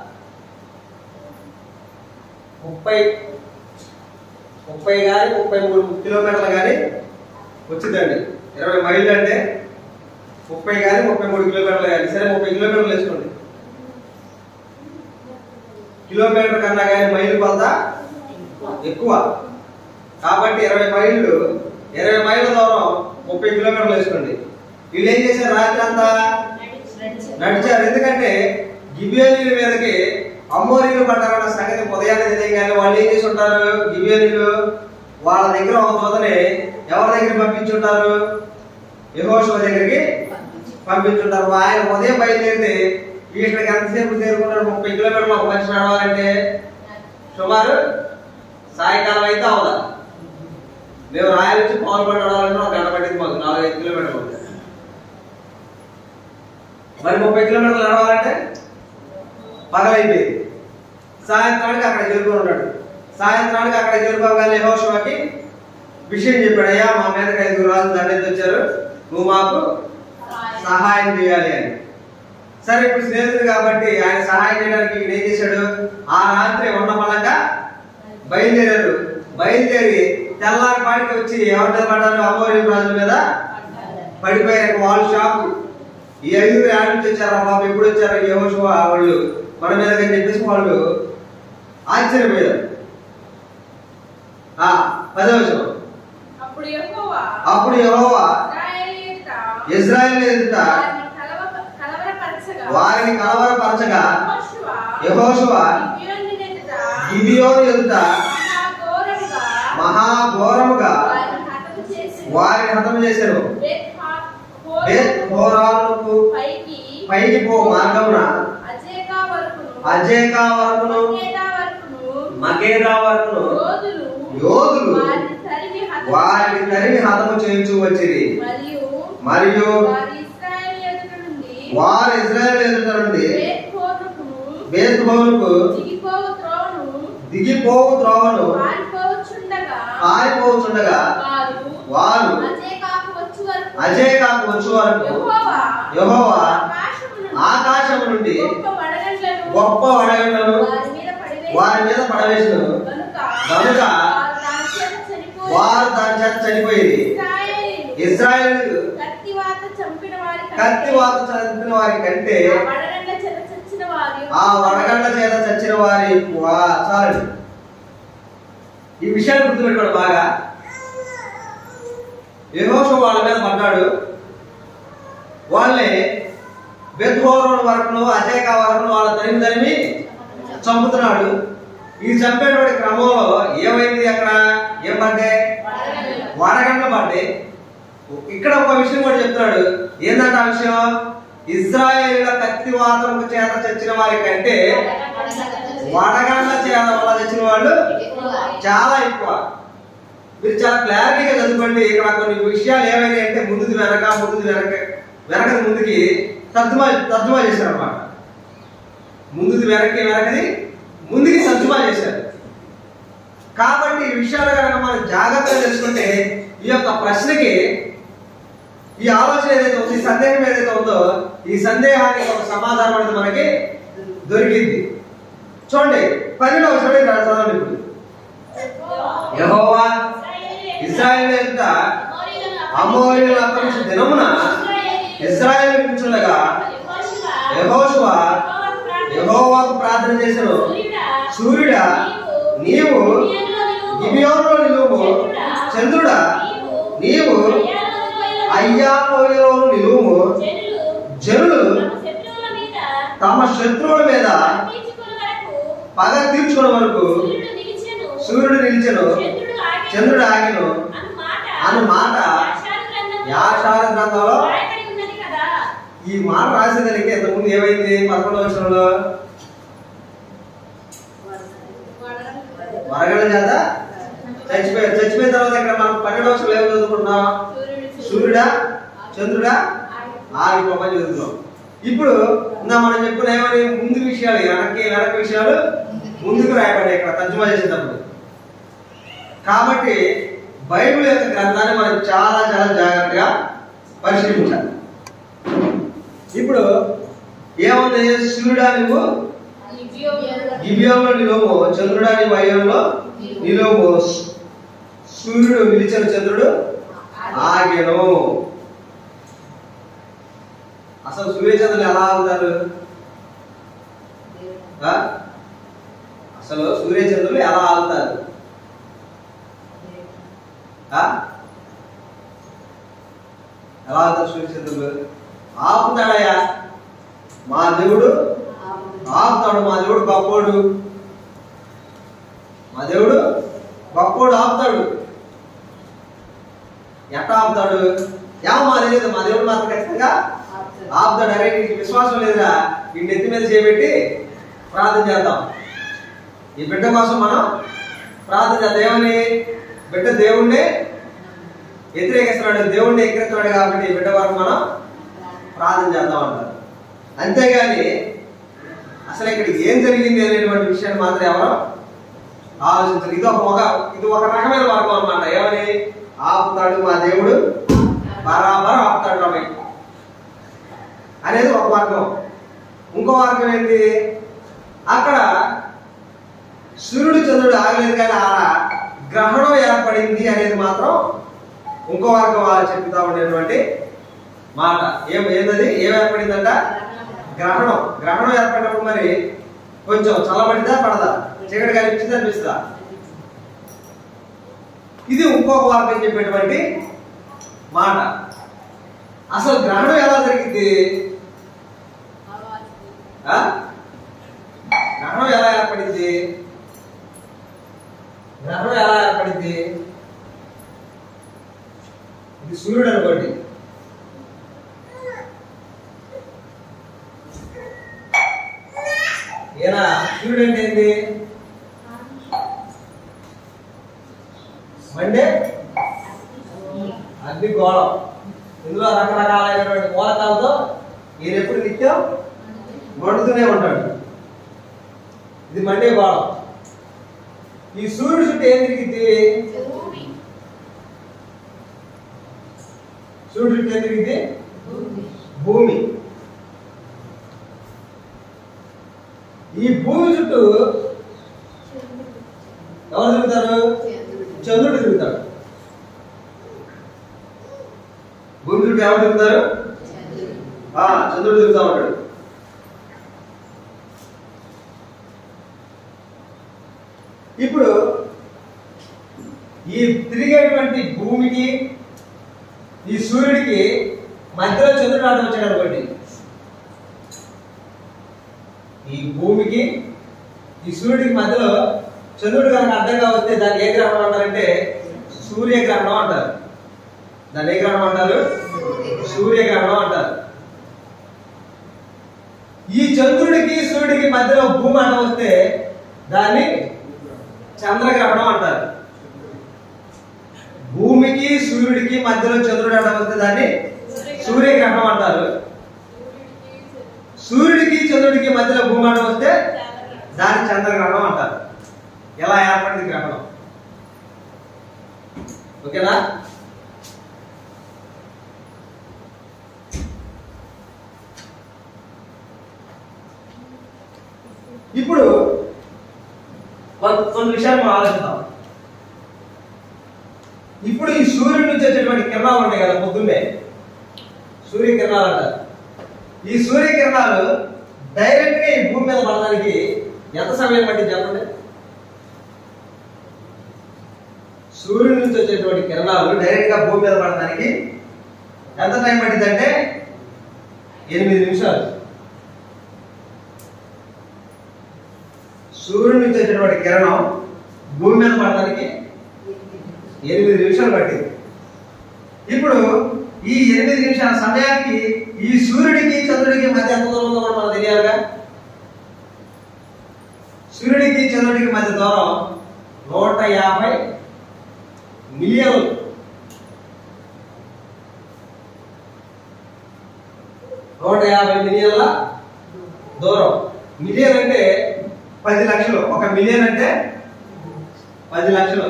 ముప్పై ముప్పై కానీ ముప్పై మూడు కిలోమీటర్లు కానీ వచ్చిందండి ఇరవై మైళ్ళు అంటే ముప్పై కానీ ముప్పై మూడు కిలోమీటర్లు కానీ సరే ముప్పై కిలోమీటర్లు వేసుకోండి కిలోమీటర్ కన్నా కానీ మైలు కొలత ఎక్కువ కాబట్టి ఇరవై మైళ్ళు ఇరవై మైళ్ళ దూరం ముప్పై కిలోమీటర్లు వేసుకోండి వీళ్ళు ఏం చేశారు రాత్రి అంతా నడిచారు ఎందుకంటే గిబియోనీల మీదకి అమ్మోరీలు పడ్డారన్న సంగతి ఉదయాన్నే తెలియగానే వాళ్ళు ఏం చేసి ఉంటారు గిబియోనీలు వాళ్ళ దగ్గర ఒక దూతని ఎవరి దగ్గర పంపించుంటారు యెహోషువ దగ్గరికి పంపించుంటారు ఆయన ఉదయం బయలుదేరితే ఇక్కడికి ఎంతసేపు చేరుకుంటారు ముప్పై కిలోమీటర్లు ఒక మనిషి నడవాలంటే సుమారు సాయంకాలం అయితే అవదా మేము రాయల నుంచి పాల్పడి నడవాలంటే ఒక గంట పట్టింది మాకు నాలుగు ఐదు కిలోమీటర్లు ఉంటుంది మరి ముప్పై కిలోమీటర్లు నడవాలంటే పగలైపోయింది సాయంత్రానికి అక్కడ చేరుకొని ఉన్నాడు సాయంత్రానికి అక్కడ చేరుకోగానే యెహోషువకి విషయం చెప్పాడు అయ్యా మా మీదకి ఐదుగురు రాజులు దండెత్తి వచ్చారు నువ్వు మాకు సహాయం చేయాలి అని సరే ఇప్పుడు స్నేహితుడు కాబట్టి ఆయన సహాయం చేయడానికి ఈయన ఏం చేశాడు ఆ రాత్రి ఉండమలంగా బయలుదేరారు బయలుదేరి తెల్లారి పాటికి వచ్చి ఎవరి మీద పడ్డారు అమ్మోరి రాజుల మీద పడిపోయారు వాళ్ళు షాకు ఈ ఐదుగురు ఆడ నుంచి వచ్చారా బాబు ఎప్పుడు వచ్చారు యహోషువ వాళ్ళు మన మీద అని చెప్పేసి వాళ్ళు ఆశ్చర్యపోయారు ఆ పదవచనం అప్పుడు యెహోవా అప్పుడు యెహోవా ఇశ్రాయేలీయుల ఇజ్రాయెల్ ఎదుట వారిని కలవ- కలవరపరచగా వారిని కలవరపరచగా యెహోషువ యెహోషువ గిబియోను ఎదుట గిబియోను ఎదుట మహాఘోరముగా మహాఘోరముగా వారిని హతము చేసి వారిని హతం చేశారు బెత్హా- బేత్ హోరానుకు పైకి పైకి పో మార్గమున అజేకా వరకును అజేకా వరకును మక్కేదా వరకును మకేదా వరకును యోధులు యోధులు వారిని తరిమి హతము వారిని తరిమి హతము చేయించు వచ్చిరి మరియు మరియు వారి ఇశ్రాయేలు ఎదుట నుండి వారు ఇజ్రాయెల్ ఎదుట నుండి బేత్హోరుకును బేత్ హోరుకు దిగిపోవు త్రోవను దిగిపోవు త్రోవను పారిపోవచ్చుండగా పారిపోతుండగా వారు వారు అజేకాకు వచ్చు వరకు అజేకాకు వచ్చు వరకు యెహోవా యెహోవా ఆకాశము నుండి ఆకాశము నుండి గొప్ప వడగండ్లను గొప్ప వడగండ్లను వారి మీద పడివేసి వారి మీద పడవేసిన కనుక కనుక వారు దాని చేత చనిపోయి వారు దాని చేత చనిపోయింది ఇశ్రాయేలీయులు ఇజ్రాయెల్ కత్తివాత చంపిన వారి కంటే కత్తి వాత చంపిన వారి కంటే ఆ వడగండ్ల చేత చచ్చిన వారి ఆ వడగండ్ల చేత చచ్చిన వారి వా- చాలండి ఈ విషయాన్ని గుర్తుపెట్టుకోండి బాగా యెహోషువ వాళ్ళ మీద పడ్డాడు వాళ్ళని బెత్హోరోన్ వరకును అజేకా వరకును వాళ్ళ తరిమి తరిమి చంపుతున్నాడు ఈ చంపేటువంటి క్రమంలో ఏమైంది అక్కడ ఏం పడ్డాయి వడగండ్ల పడ్డాయి ఇక్కడ ఒక విషయం కూడా చెప్తున్నాడు ఏంటంటే ఆ విషయం ఇజ్రాయేలీల కత్తి వాతముకు చేత చచ్చిన వారి కంటే వడగండ్ల చేత వల్ల చచ్చిన వాళ్ళు చాలా ఎక్కువ మీరు చాలా క్లారిటీగా చదువుకోండి ఇక్కడ కొన్ని విషయాలు ఏమైనా అంటే ముందుది వెనక ముందుది వెనక వెనకది ముందుకి తర్జుమా తర్జుమా చేశారు అనమాట ముందుది వెనక్కి వెనకది ముందుకి తర్జుమా చేశారు కాబట్టి ఈ విషయాలు కనుక మనం జాగ్రత్తగా తెలుసుకుంటే ఈ యొక్క ప్రశ్నకి ఈ ఆలోచన ఏదైతే ఉందో ఈ సందేహం ఏదైతే ఉందో ఈ సందేహానికి ఒక సమాధానం అనేది మనకి దొరికింది చూడండి పన్నెండవ చూడండి చదవండి ఇప్పుడు యెహోవా ఇస్రాయేల్ ఎదుట అమోరీయుల అప్పగించిన దినమున ఇస్రాయేల్ వించుండగా యెహోషువ యెహోవాకు ప్రార్థన చేసెను సూర్యుడా నీవు గిబియోనులో నిలువు చంద్రుడా నీవు అయ్యా లోయలో నిలువు జనులు తమ శత్రువుల మీద తీర్చుకుని వరకు పగ తీర్చుకునే వరకు సూర్యుడు నిలిచెను సూర్యుడు నిలిచెను చంద్రుడు ఆగెను చంద్రుడు ఆగిను అను మాట అను మాట యాషారు గ్రంథములో యాషార గ్రంథంలో రాయబడి ఉన్నది కదా ఈ మాట రాసేదానికి ఇంతకుముందు ఏమైంది పదకొండవ వచనంలో వరగడ చేత చచ్చిపోయారు చచ్చిపోయిన తర్వాత ఇక్కడ మనం పన్నెండు వర్షాలు ఏం చదువుకుంటున్నాం సూర్యుడా చంద్రుడా ఆగిపోమని చదువుతున్నాం ఇప్పుడు ఇందా మనం చెప్పుకున్న ఏమని ముందు విషయాలు వెనక్కి వెనక విషయాలు ముందుకు రాయబడ్డాయి ఇక్కడ తర్జుమా చేసేటప్పుడు కాబట్టి బైబిల్ యొక్క గ్రంథాన్ని మనం చాలా చాలా జాగ్రత్తగా పరిశీలించాలి ఇప్పుడు ఏముంది సూర్యుడా నువ్వు గిబియోలో నిలువు చంద్రుడా నీ వయంలో నిలువు సూర్యుడు నిలిచిన చంద్రుడు ఆగెను అసలు సూర్యచంద్రులు ఎలా ఆగుతారు ఆ? అసలు సూర్యచంద్రులు ఎలా ఆగుతారు ఆ? ఎలా ఆగుతారు సూర్యచంద్రులు ఆపుతాడయ్యా మా దేవుడు ఆపుతాడు మా దేవుడు గొప్పోడు మా దేవుడు గొప్పోడు ఆపుతాడు ఎట్లా ఆపుతాడు ఏమో మా తెలియదు మా దేవుడు మాత్రం ఖచ్చితంగా ఆపుతాడు అరే నీకు విశ్వాసం లేదురా ఈ నెత్తి మీద చేపెట్టి ప్రార్థన చేద్దాం ఈ బిడ్డ కోసం మనం ప్రార్థన చేద్దాం ఏమని బిడ్డ దేవుణ్ణి వ్యతిరేకిస్తున్నాడు దేవుణ్ణి ఎక్కిరిస్తున్నాడు కాబట్టి ఈ బిడ్డ వరకు మనం ప్రార్థన చేద్దాం అంటారు అంతేగాని అసలు ఇక్కడ ఏం జరిగింది అనేటువంటి విషయాన్ని మాత్రం ఎవరు ఆలోచించారు ఇది ఒక ఒక ఇది ఒక రకమైన మార్గం అన్నమాట ఏమని ఆపుతాడు మా దేవుడు బరాబర్ ఆపుతాడు రామయ్య అనేది ఒక మార్గం ఇంకో మార్గం ఏంటి అక్కడ సూర్యుడు చంద్రుడు ఆగలేదు కానీ ఆ గ్రహణం ఏర్పడింది అనేది మాత్రం ఇంకో వర్గం వాళ్ళు చెప్తా ఉండేటువంటి మాట ఏం ఏంటది ఏం ఏర్పడిందంట గ్రహణం గ్రహణం ఏర్పడినప్పుడు మరి కొంచెం చల్లబడిందా పడదా చీకటి కనిపించింది అనిపిస్తుందా ఇది ఇంకొక వర్గం చెప్పేటువంటి మాట అసలు గ్రహణం ఎలా జరిగింది ఆ? గ్రహణం ఎలా ఏర్పడింది గ్రహణం ఎలా ఏర్పడింది ఇది సూర్యుడు అనుకోండి ఈయన సూర్యుడు అంటే ఏంటి మండే అగ్ని గోళం ఇందులో రకరకాలైనటువంటి మూలకాలతో ఈయన ఎప్పుడు నిత్యం మండుతూనే ఉంటాడు ఇది మండే గోళం ఈ సూర్యుడు చుట్టూ ఏం తిరిగింది సూర్యుడు చుట్టూ ఏం తిరిగింది భూమి ఈ భూమి చుట్టూ ఎవరు తిరుగుతారు చంద్రుడు తిరుగుతాడు భూమి చుట్టూ ఎవరు తిరుగుతారు ఆ, చంద్రుడు తిరుగుతా ఉంటాడు ఇప్పుడు ఈ తిరిగేటువంటి భూమికి ఈ సూర్యుడికి మధ్యలో చంద్రుడు ఆటం వచ్చాడు అనుకోండి ఈ భూమికి ఈ సూర్యుడికి మధ్యలో చంద్రుడు కనుక అడ్డంగా వస్తే దాన్ని ఏ గ్రహణం అంటారంటే సూర్యగ్రహణం అంటారు దాన్ని ఏ గ్రహణం అంటారు సూర్యగ్రహణం అంటారు ఈ చంద్రుడికి సూర్యుడికి మధ్యలో భూమి అడ్డం వస్తే దాన్ని చంద్రగ్రహణం అంటారు భూమికి సూర్యుడికి మధ్యలో చంద్రుడు అడ్డం వస్తే దాన్ని సూర్యగ్రహణం అంటారు సూర్యుడికి చంద్రుడికి మధ్యలో భూమి అడ్డం వస్తే దాన్ని చంద్రగ్రహణం అంటారు ఎలా ఏర్పడింది గ్రహణం ఓకేనా ఇప్పుడు కొన్- కొన్ని విషయాలు మనం ఆలోచిద్దాం ఇప్పుడు ఈ సూర్యుడి నుంచి వచ్చేటువంటి కిరణాలు ఉంటాయి కదా పొద్దున్నే సూర్యకిరణాలు అంటారు ఈ సూర్యకిరణాలు డైరెక్ట్ గా ఈ భూమి మీద పడడానికి ఎంత సమయం పట్టింది చెప్పండి సూర్యుడి నుంచి వచ్చేటువంటి కిరణాలు డైరెక్ట్ గా భూమి మీద పడడానికి ఎంత టైం పట్టింది అంటే ఎనిమిది నిమిషాలు సూర్యుడి నుంచి వచ్చేటువంటి కిరణం భూమి మీద పడడానికి ఎనిమిది నిమిషాలు పట్టింది ఇప్పుడు ఈ ఎనిమిది నిమిషాల సమయానికి ఈ సూర్యుడికి చంద్రుడికి మధ్య ఎంత దూరం ఉందో కూడా మనకు తెలియాలిగా సూర్యుడికి చంద్రుడికి మధ్య దూరం నూట యాభై మిలియన్లు నూట యాభై మిలియన్ల దూరం మిలియన్ అంటే పది లక్షలు ఒక మిలియన్ అంటే పది లక్షలు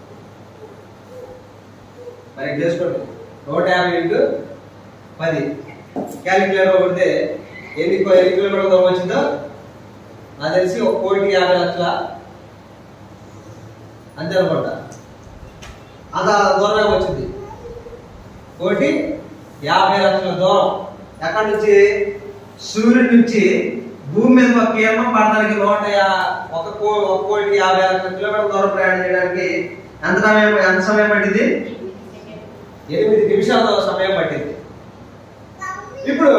మరి చేసుకోండి నూట యాభై ఇంటూ పది క్యాలిక్యులేటర్ కొడితే ఎన్ని కో- ఎన్ని కిలోమీటర్ల దూరం వచ్చిందో నాకు తెలిసి ఒక కోటి యాభై లక్షల అంతే అనుకుంటా అంత దూరమే వచ్చింది కోటి యాభై లక్షల దూరం ఎక్కడి నుంచి సూర్యుడి నుంచి భూమి మీద ఒక కిరణం పడడానికి నూట యా- ఒక కో ఒక కోటి యాభై లక్షల కిలోమీటర్ల దూరం ప్రయాణం చేయడానికి ఎంత సమయం ఎంత సమయం పట్టింది ఎనిమిది నిమిషాల సమయం పట్టింది ఇప్పుడు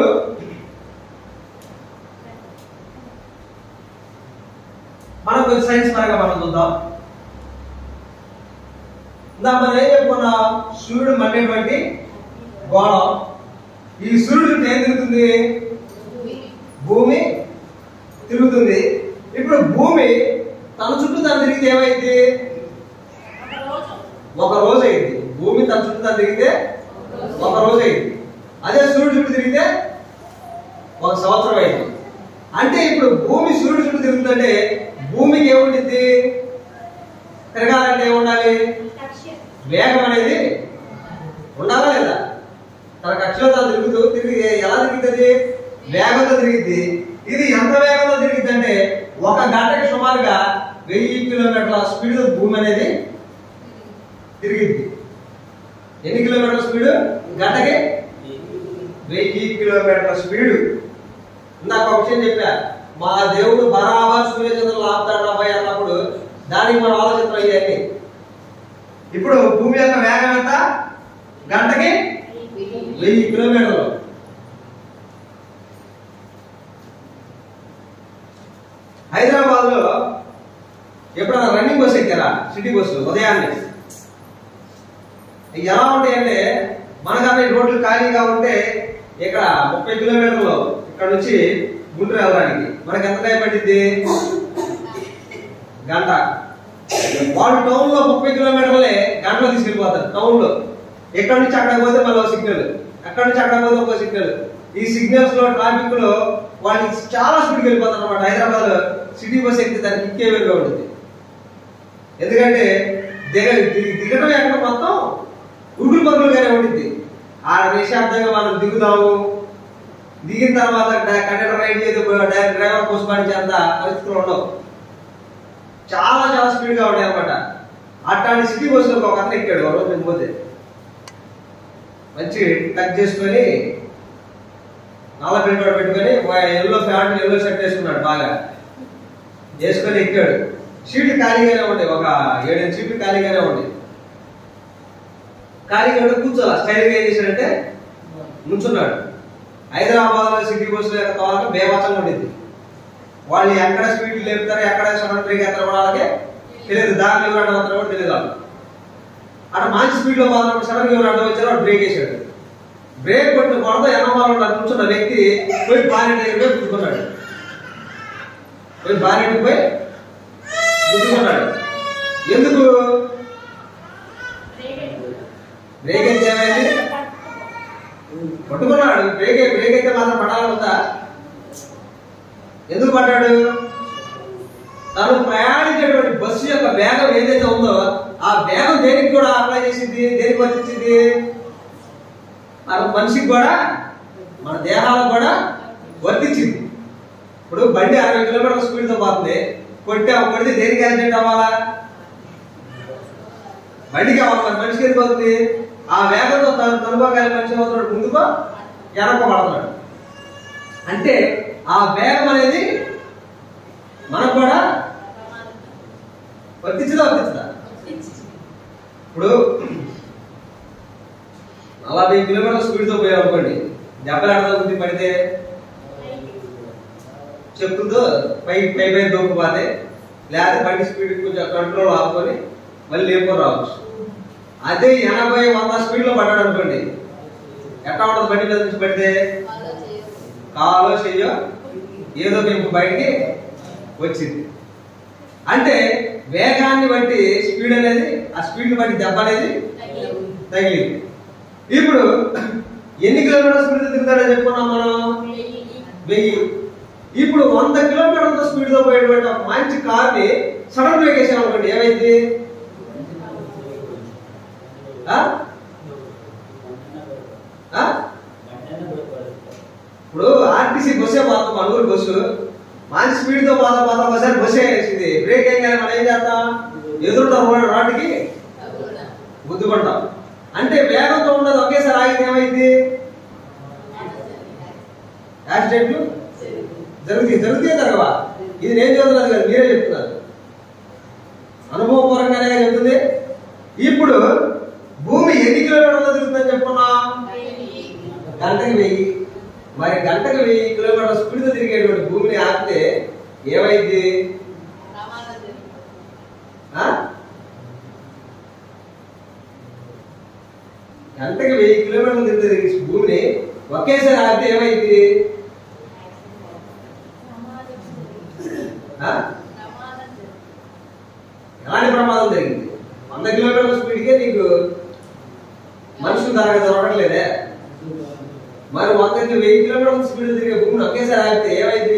మనం కొంచెం సైన్స్ పరంగా మనం చూద్దాం ఇందాక మనం ఏం చెప్పుకున్నాం సూర్యుడు మండేటువంటి గోళం ఈ సూర్యుడు చుట్టూ ఏం తిరుగుతుంది భూమి తిరుగుతుంది ఇప్పుడు భూమి తన చుట్టూ తను తిరిగితే ఏమైంది ఒక రోజు ఒక రోజు అయింది భూమి తన చుట్టూ తను తిరిగితే ఒక రోజు అయింది అదే సూర్యుడు చుట్టూ తిరిగితే ఒక సంవత్సరం అయింది అంటే ఇప్పుడు భూమి సూర్యుడు చుట్టూ తిరుగుతుంటే భూమికి ఏముంటుంది తిరగాలంటే ఏముండాలి కక్ష వేగం అనేది ఉండాలా లేదా తన కక్షలో తాను తిరుగుతూ తిరిగి ఎలా తిరుగుతుంది వేగంతో తిరిగిద్ది ఇది ఎంత వేగంతో తిరిగిద్ది అంటే ఒక గంటకి సుమారుగా వెయ్యి కిలోమీటర్ల స్పీడ్ భూమి అనేది తిరిగిద్ది ఎన్ని కిలోమీటర్ల స్పీడ్ గంటకి వెయ్యి కిలోమీటర్ల స్పీడ్ ఇందాక ఒక విషయం చెప్పా మా దేవుడు బరాబర్ సూర్యచంద్రులు ఆపుతాడు అబ్బాయి అన్నప్పుడు దానికి మనం ఆలోచన అయ్యాయి ఇప్పుడు భూమి యొక్క వేగం ఎంత గంటకి వెయ్యి కిలోమీటర్లు హైదరాబాద్ లో ఎప్పుడైనా రన్నింగ్ బస్ ఎక్కారా సిటీ బస్సు ఉదయాన్నే ఇవి ఎలా ఉంటాయంటే మనకన్నా ఈ రోడ్లు ఖాళీగా ఉంటే ఇక్కడ ముప్పై కిలోమీటర్లు ఇక్కడ నుంచి గుంటూరు వెళ్ళడానికి మనకి ఎంత టైం పట్టింది గంట వాళ్ళు టౌన్ లో ముప్పై కిలోమీటర్లే గంటలో తీసుకెళ్ళిపోతారు టౌన్ లో ఎక్కడి నుంచి అక్కడ పోతే మళ్ళీ సిగ్నల్ అక్కడి నుంచి అక్కడ పోతే ఒక సిగ్నల్ ఈ సిగ్నల్స్ లో ట్రాఫిక్ లో వాళ్ళు చాలా స్పీడ్ వెళ్ళిపోతారు అనమాట హైదరాబాద్ లో సిటీ బస్ ఎక్కితే దానికి ఇంకే వేరుగా ఉంటుంది ఎందుకంటే దిగ ది- దిగడం ఎక్కడ మొత్తం ఉగురు పరుగులుగానే ఉంటుంది ఆ నిశ్శబ్దంగా మనం దిగుదాము దిగిన తర్వాత డ- కండక్టర్ రైడ్ చేసి డైరెక్ట్ డ్రైవర్ పోసుపాడించేంత పరిస్థితులు ఉండవు చాలా చాలా స్పీడ్ గా ఉంటాయి అనమాట అట్లాంటి సిటీ బస్సులో ఒక అతను ఎక్కాడు ఒక రోజు నేను పోతే మంచి టచ్ చేసుకొని నల్ల ప్రింట్ కూడా పెట్టుకొని ఎల్లో ప్యాంట్ ఎల్లో షర్ట్ వేసుకున్నాడు బాగా వేసుకొని ఎక్కాడు సీట్లు ఖాళీగానే ఉండే ఒక ఏడెనిమిది సీట్లు ఖాళీగానే ఉండే ఖాళీగా ఉంటే కూర్చోాల స్టైల్గా ఏం చేశాడంటే నుంచున్నాడు హైదరాబాద్ లో సిటీ బస్సులో యొక్క తర్వాత బేవాసంగా ఉండేది వాళ్ళు ఎక్కడ స్పీడ్ లేపుతారు ఎక్కడ సడన్ బ్రేక్ ఎత్తారు కూడా వాళ్ళకి తెలియదు దారిలో ఎవరు అడ్డం వస్తారో కూడా తెలియదు వాళ్ళు అక్కడ మంచి స్పీడ్ లో పోతున్నప్పుడు సడన్ గా ఎవరు అడ్డం వచ్చారో వాడు బ్రేక్ వేసాడు బ్రేక్ కొట్టిన కొడత ఎన్నమాలో కూర్చున్న వ్యక్తి పోయి బారెట్ దగ్గర పోయి గుద్దుకున్నాడు పోయి బారెట్ పోయి గుద్దుకున్నాడు ఎందుకు బ్రేక్ అయితే ఏమైంది పట్టుకున్నాడు బ్రేక్ బ్రేక్ అయితే మాత్రం పడాలనుందా ఎందుకు పడ్డాడు తను ప్రయాణించేటువంటి బస్సు యొక్క వేగం ఏదైతే ఉందో ఆ వేగం దేనికి కూడా అప్లై చేసింది దేనికి వర్తించింది మన మనిషికి కూడా మన దేహాలకు కూడా వర్తించింది ఇప్పుడు బండి అరవై కిలోమీటర్ల స్పీడ్ తో పోతుంది కొట్టే కొడితే దేనికి యాక్సిడెంట్ అవ్వాలా బండికి అవ్వాలి మరి మనిషికి ఎందుకు అవుతుంది ఆ వేగంతో తను తనుకోగల మనిషి అవుతున్నాడు ముందుకో వెనక పడుతున్నాడు అంటే ఆ వేగం అనేది మనకు కూడా వర్తించదా వర్తించదా ఇప్పుడు నలభై కిలోమీటర్ల స్పీడ్ తో పోయాం అనుకోండి దెబ్బలు ఆడదా పడితే చెప్పుతో పై పై పై దూకపోతే లేదా బండి స్పీడ్ కొంచెం కంట్రోల్ ఆపుకొని మళ్ళీ లేపుకొని రావచ్చు అదే ఎనభై వంద స్పీడ్ లో పడ్డాడు అనుకోండి ఎట్లా ఉంటుంది బండి మీద నుంచి పడితే వాళ్ళు చేయరు. కాలో చెయ్యో ఏదో మేము బయటికి వచ్చింది అంటే వేగాన్ని బట్టి స్పీడ్ అనేది ఆ స్పీడ్ బట్టి దెబ్బ అనేది తగిలేదు. తగిలింది ఇప్పుడు ఎన్ని కిలోమీటర్ స్పీడ్ తిరుగుతాడని చెప్పుకున్నాం మనం వెయ్యి. వెయ్యి ఇప్పుడు వంద కిలోమీటర్ల స్పీడ్ తో పోయేటువంటి ఒక మంచి కార్ ని సడన్ బ్రేక్ వేసాం అనుకోండి ఏమైంది ఆ? ఆ? ఇప్పుడు ఆర్టీసీ బస్సే పోతాం మన ఊరు బస్సు మంచి స్పీడ్ తో పోతా పోతా ఒకసారి బస్సే వేసింది బ్రేక్ ఏం కానీ మనం ఏం చేస్తాం ఎదురుతో రోడ్డుకి తగులుతా. గుద్దుకుంటాం అంటే వేగంతో ఉన్నది ఒకేసారి ఆగితే ఏమైంది యాక్సిడెంట్లు జరుగుతాయి జరుగుతాయి జరగవా ఇది నేను చదువుతున్నది కదా మీరే చెప్తున్నారు అనుభవపూర్వకంగానే చెప్తుంది ఇప్పుడు భూమి ఎన్ని కిలోమీటర్లు తిరుగుతుందని చెప్పుకున్నాం వెయ్యి. గంటకి వెయ్యి మరి గంటకి వెయ్యి కిలోమీటర్ స్పీడ్ తిరిగేటువంటి భూమిని ఆపితే ఏమైంది ప్రమాదం జరిగింది. ఆ? గంటకి వెయ్యి కిలోమీటర్లు తిరిగే భూమిని ఒకేసారి ఆపితే ఏమైంది ప్రమాదం జరిగింది. ఆ? ప్రమాదం జరిగింది. ఎలాంటి ప్రమాదం జరిగింది వంద కిలోమీటర్ల స్పీడ్కే నీకు మనుషులు తరగ దొరకట్లేదే మరి వందకి వెయ్యి కిలోమీటర్ల స్పీడ్ తిరిగే భూమిని ఒకేసారి ఆగితే ఏమైంది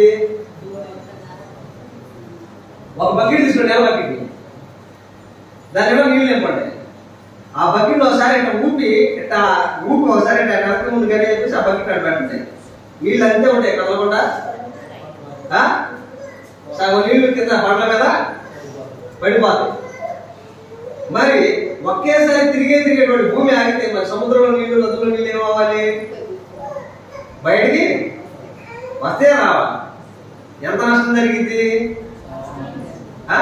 ఒక బకెట్ తీసుకోండి ఏ బకెట్ దానిలో నీళ్ళు నింపండి ఆ బకెట్ ఒకసారి ఇట్లా ఊపి ఇట్లా ఊపి ఒకసారి ఇట్లా వెనక ముందు కానీ చెప్పేసి ఆ బకెట్ అట్లా పెట్టండి నీళ్ళు అంతే ఉంటాయి కదలకుండా ఆ? సగం నీళ్లు కింద పండ్ల మీద పడిపోతాయి మరి ఒకేసారి తిరిగే తిరిగేటువంటి భూమి ఆగితే మరి సముద్రంలో నీళ్లు నదుల్లో నీళ్ళు ఏమవ్వాలి బయటికి వస్తే రావాలి ఎంత నష్టం జరిగింది ఆ?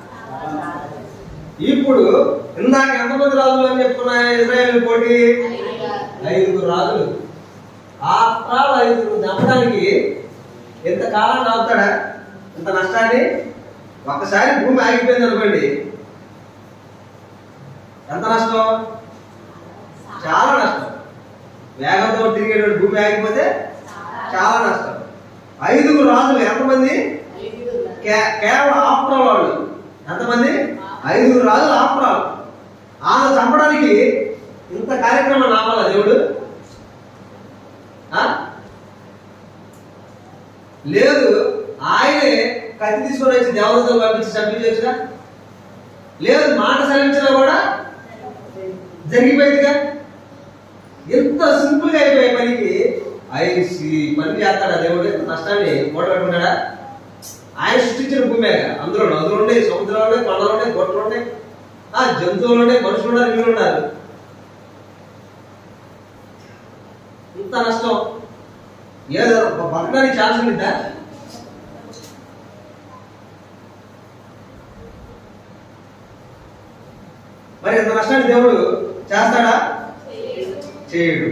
ఇప్పుడు ఇందాక ఎంతమంది రాజులు అని చెప్పుకున్నా ఇజ్రాయేల్ పోటీ ఐదుగురు రాజులు ఆ ప్రాణ ఐదుగురు చంపడానికి ఎంత కాలం ఆపుతాడా ఇంత నష్టాన్ని ఒక్కసారి భూమి ఆగిపోయింది అనుకోండి ఎంత నష్టం చాలా నష్టం వేగంతో తిరిగేటువంటి భూమి ఆగిపోతే చాలా నష్టం ఐదుగురు రాజులు ఎంతమంది కే- కేవలం ఆఫ్టర్ వాళ్ళు ఎంతమంది ఐదుగురు రాజులు ఆఫ్టర్ ఆల్ ఆయన చంపడానికి ఇంత కార్యక్రమం నాపాల దేవుడు ఆ? లేదు ఆయనే కత్తి తీసుకొని వచ్చి దేవతలు పంపించి చంపించగా లేదు మాట సెలవించినా కూడా జరిగిపోయిందిగా ఎంత సింపుల్ గా అయిపోయే పనికి ఐసి పని చేస్తాడా దేవుడు ఇంత నష్టాన్ని మూడబెట్టుకున్నాడా ఆయన సృష్టించిన భూమే అందులో నదులు ఉండే సముద్రాలు ఉండే కొండలు ఉండే గొట్టలు ఉండే ఆ జంతువులు ఉండే మనుషులు ఉన్నారు వీళ్ళు ఉన్నారు ఇంత నష్టం ఏదో బతకడానికి ఛాన్స్ ఉందా మరి ఇంత నష్టాన్ని దేవుడు చేస్తాడా చేయడు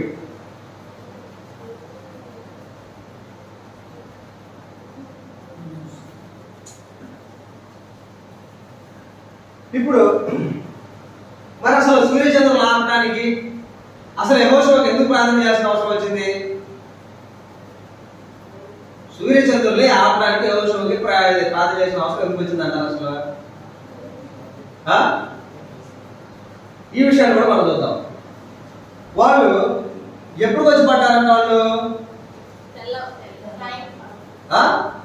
ఇప్పుడు మరి అసలు సూర్యచంద్రులు ఆపడానికి అసలు యహోషువకు ఎందుకు ప్రార్థన చేయాల్సిన అవసరం వచ్చింది సూర్యచంద్రుల్ని ఆపడానికి యహోషువకి ప్రా- ప్రార్థన చేసిన అవసరం ఎందుకు వచ్చింది అంటారు అసలు ఆ? ఈ విషయాన్ని కూడా మనం చూద్దాం వాళ్ళు ఎప్పుడు వచ్చి పడ్డారంట వాళ్ళు ఆ?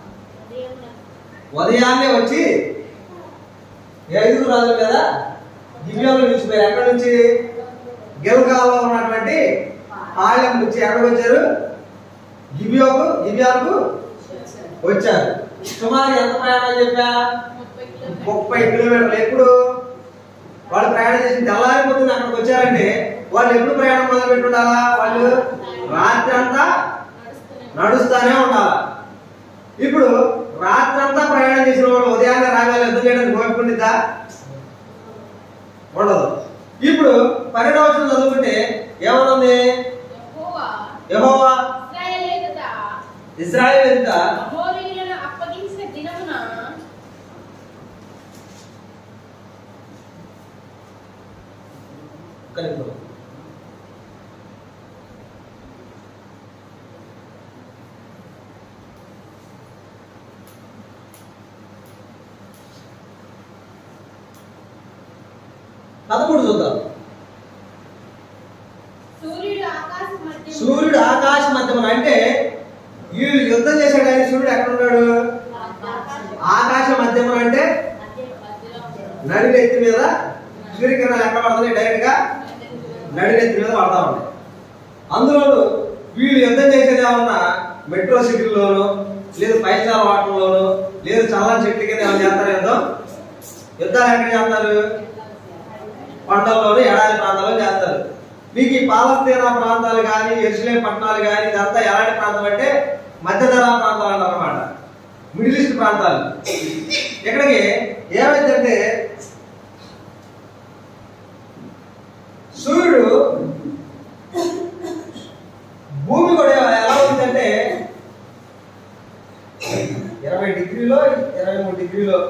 ఉదయాన్నే వచ్చి ఈ ఐదుగురు రాజుల మీద దివ్యంలో నిలిచిపోయారు ఎక్కడి నుంచి గిల్గాల్లో ఉన్నటువంటి పాళ్యం నుంచి ఎక్కడికి వచ్చారు గిబియోకు గిబియాకు వచ్చారు సుమారు ఎంత ప్రయాణం చెప్పా ముప్పై కిలోమీటర్లు ఎప్పుడు వాళ్ళు ప్రయాణం చేసి తెల్లారిపోతుంది అక్కడికి వచ్చారంటే వాళ్ళు ఎప్పుడు ప్రయాణం మొదలు పెట్టుండాలా వాళ్ళు రాత్రి అంతా నడుస్తానే ఉండాలా ఇప్పుడు రాత్రంతా ప్రయాణం చేసిన వాళ్ళు ఉదయాన్నే రాగానే యుద్ధం చేయడానికి ఓపికండిద్దా ఉండదు ఇప్పుడు పన్నెండవ వచనం చదువుకుంటే ఏమనుంది యెహోవా ఇజ్రాయెల్ ఎదుట అమోరీయులను అప్పగించిన దినమున పదమూడు చూద్దాం సూర్యుడు ఆకాశ మధ్య సూర్యుడు ఆకాశ మధ్యమున అంటే వీళ్ళు యుద్ధం చేశాడు కానీ సూర్యుడు ఎక్కడ ఉన్నాడు ఆకాశ మధ్యమున అంటే నడినెత్తి మీద సూర్యకిరణాలు ఎక్కడ పడుతున్నాయి డైరెక్ట్ గా నడినెత్తి మీద పడతా ఉన్నాయి అందులో వీళ్ళు యుద్ధం చేసేది ఏమన్నా మెట్రో సిటీల్లోనూ లేదు ఫైవ్ స్టార్ వాటర్లోను లేదు చల్లని చెట్ల కింద ఏమైనా చేస్తారు యుద్ధం యుద్ధాలు ఎక్కడ చేస్తారు కొండల్లోనూ ఎడారి ప్రాంతాల్లో చేస్తారు మీకు ఈ పాలస్తీనా ప్రాంతాలు కానీ ఎరుసలేం పట్టణాలు కానీ ఇదంతా ఎలాంటి ప్రాంతం అంటే మధ్యధరా ప్రాంతాలు అంటారు అనమాట మిడిల్ ఈస్ట్ ప్రాంతాలు ఇక్కడికి ఏమైందంటే సూర్యుడు భూమి కూడా ఎలా ఉందంటే ఇరవై డిగ్రీలో ఇరవై మూడు డిగ్రీలో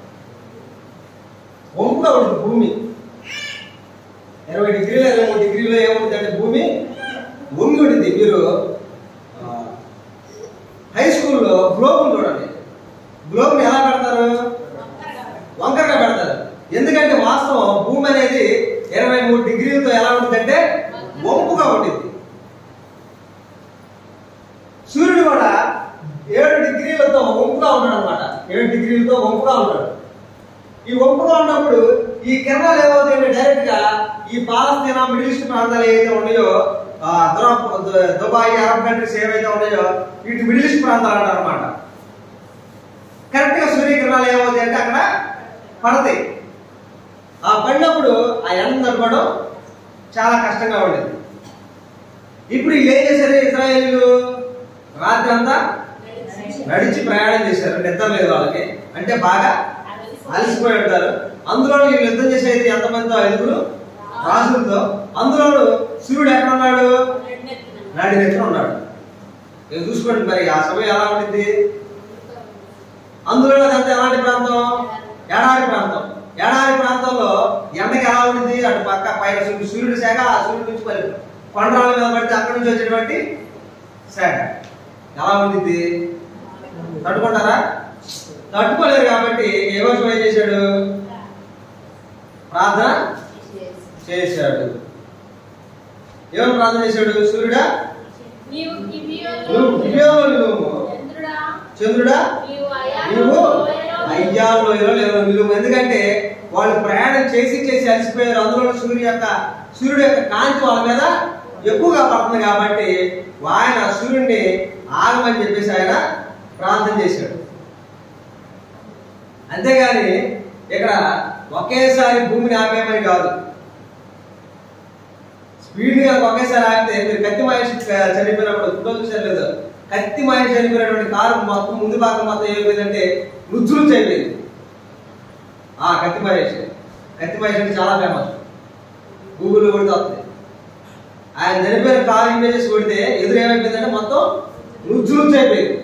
వంపుగా ఉంటుంది భూమి ఇరవై డిగ్రీలో ఇరవై మూడు డిగ్రీలో ఏముంటుందంటే భూమి వంగి ఉంటుంది మీరు ఆ, హై స్కూల్లో గ్లోబ్ చూడండి గ్లోబ్ని ఎలా పెడతారు వంకరగా పెడతారు ఎందుకంటే వాస్తవం భూమి అనేది ఇరవై మూడు డిగ్రీలతో ఎలా ఉంటుందంటే వంపుగా ఉంటుంది సూర్యుడు కూడా ఏడు డిగ్రీలతో వంపుగా ఉంటాడు అనమాట ఏడు డిగ్రీలతో వంపుగా ఉంటాడు ఈ వంపుగా ఉన్నప్పుడు ఈ కిరణాలు ఏమవుతాయంటే డైరెక్ట్ గా ఈ పాలస్తీనా మిడిల్ ఈస్ట్ ప్రాంతాలు ఏవైతే ఉన్నాయో ఆ, దురా- దు- దుబాయ్ అరబ్ కంట్రీస్ ఏవైతే ఉన్నాయో వీటి మిడిల్ ఈస్ట్ ప్రాంతాలు అంటారు అనమాట కరెక్ట్ గా సూర్యకిరణాలు ఏమవుతాయి అంటే అక్కడ పడతాయి ఆ పడినప్పుడు ఆ ఎండ తడపడం చాలా కష్టంగా ఉండేది ఇప్పుడు వీళ్ళు ఏం చేశారు ఇజ్రాయేలీలు రాత్రి అంతా నడిచి ప్రయాణం చేశారు నిద్ర లేదు వాళ్ళకి అంటే బాగా అలసిపోయి ఉంటారు అందులో వీళ్ళు యుద్ధం చేసేది ఎంతమందితో ఐదుగురు రాజులతో అందులో సూర్యుడు ఎక్కడ ఉన్నాడు నాడి నెత్తిన ఉన్నాడు ఇక చూసుకోండి మరి ఆ సమయం ఎలా ఉండింది అందులో అదంతా ఎలాంటి ప్రాంతం ఎడారి ప్రాంతం ఎడారి ప్రాంతంలో ఎండకి ఎలా ఉండింది అటు పక్క పైన సూర్యుడు సూర్యుడు శాఖ ఆ సూర్యుడు నుంచి మరి కొండరాల మీద పడితే అక్కడి నుంచి వచ్చేటువంటి శాఖ ఎలా ఉండింది తట్టుకుంటారా తట్టుకోలేరు కాబట్టి ఏ వర్షం ఏం చేశాడు ప్రార్థన చేశాడు ఏమని ప్రార్థన చేశాడు సూర్యుడా నీవు గిబియోనులో నువ్వు గిబియోనులో నిలువుము. చంద్రుడా చంద్రుడా నీవు అయాలో నువ్వు లోయలో అయ్యా లోయలో లేదు నిలువు ఎందుకంటే వాళ్ళు ప్రయాణం చేసి చేసి అలసిపోయారు అందులో సూర్యుడు యొక్క సూర్యుడు యొక్క కాంతి వాళ్ళ మీద ఎక్కువగా పడుతుంది కాబట్టి ఆయన సూర్యుడిని ఆగమని చెప్పేసి ఆయన ప్రార్థన చేశాడు అంతేగాని ఇక్కడ ఒకేసారి భూమిని ఆపేయమని కాదు స్పీడ్ గా ఒకేసారి ఆపితే మీరు కత్తి మహేష్ చనిపోయినప్పుడు ఫోటో చూసారు లేదు కత్తి మహేష్ చనిపోయినటువంటి కారు మొత్తం ముందు భాగం మొత్తం ఏమైందంటే రుజులు అయిపోయింది ఆ కత్తి మహేష్ కత్తి మహేష్ అంటే చాలా ఫేమస్ గూగుల్లో కొడితే వస్తుంది ఆయన చనిపోయిన కారు ఇమేజెస్ కొడితే ఎదురు ఏమైపోయిందంటే మొత్తం రుజులు అయిపోయింది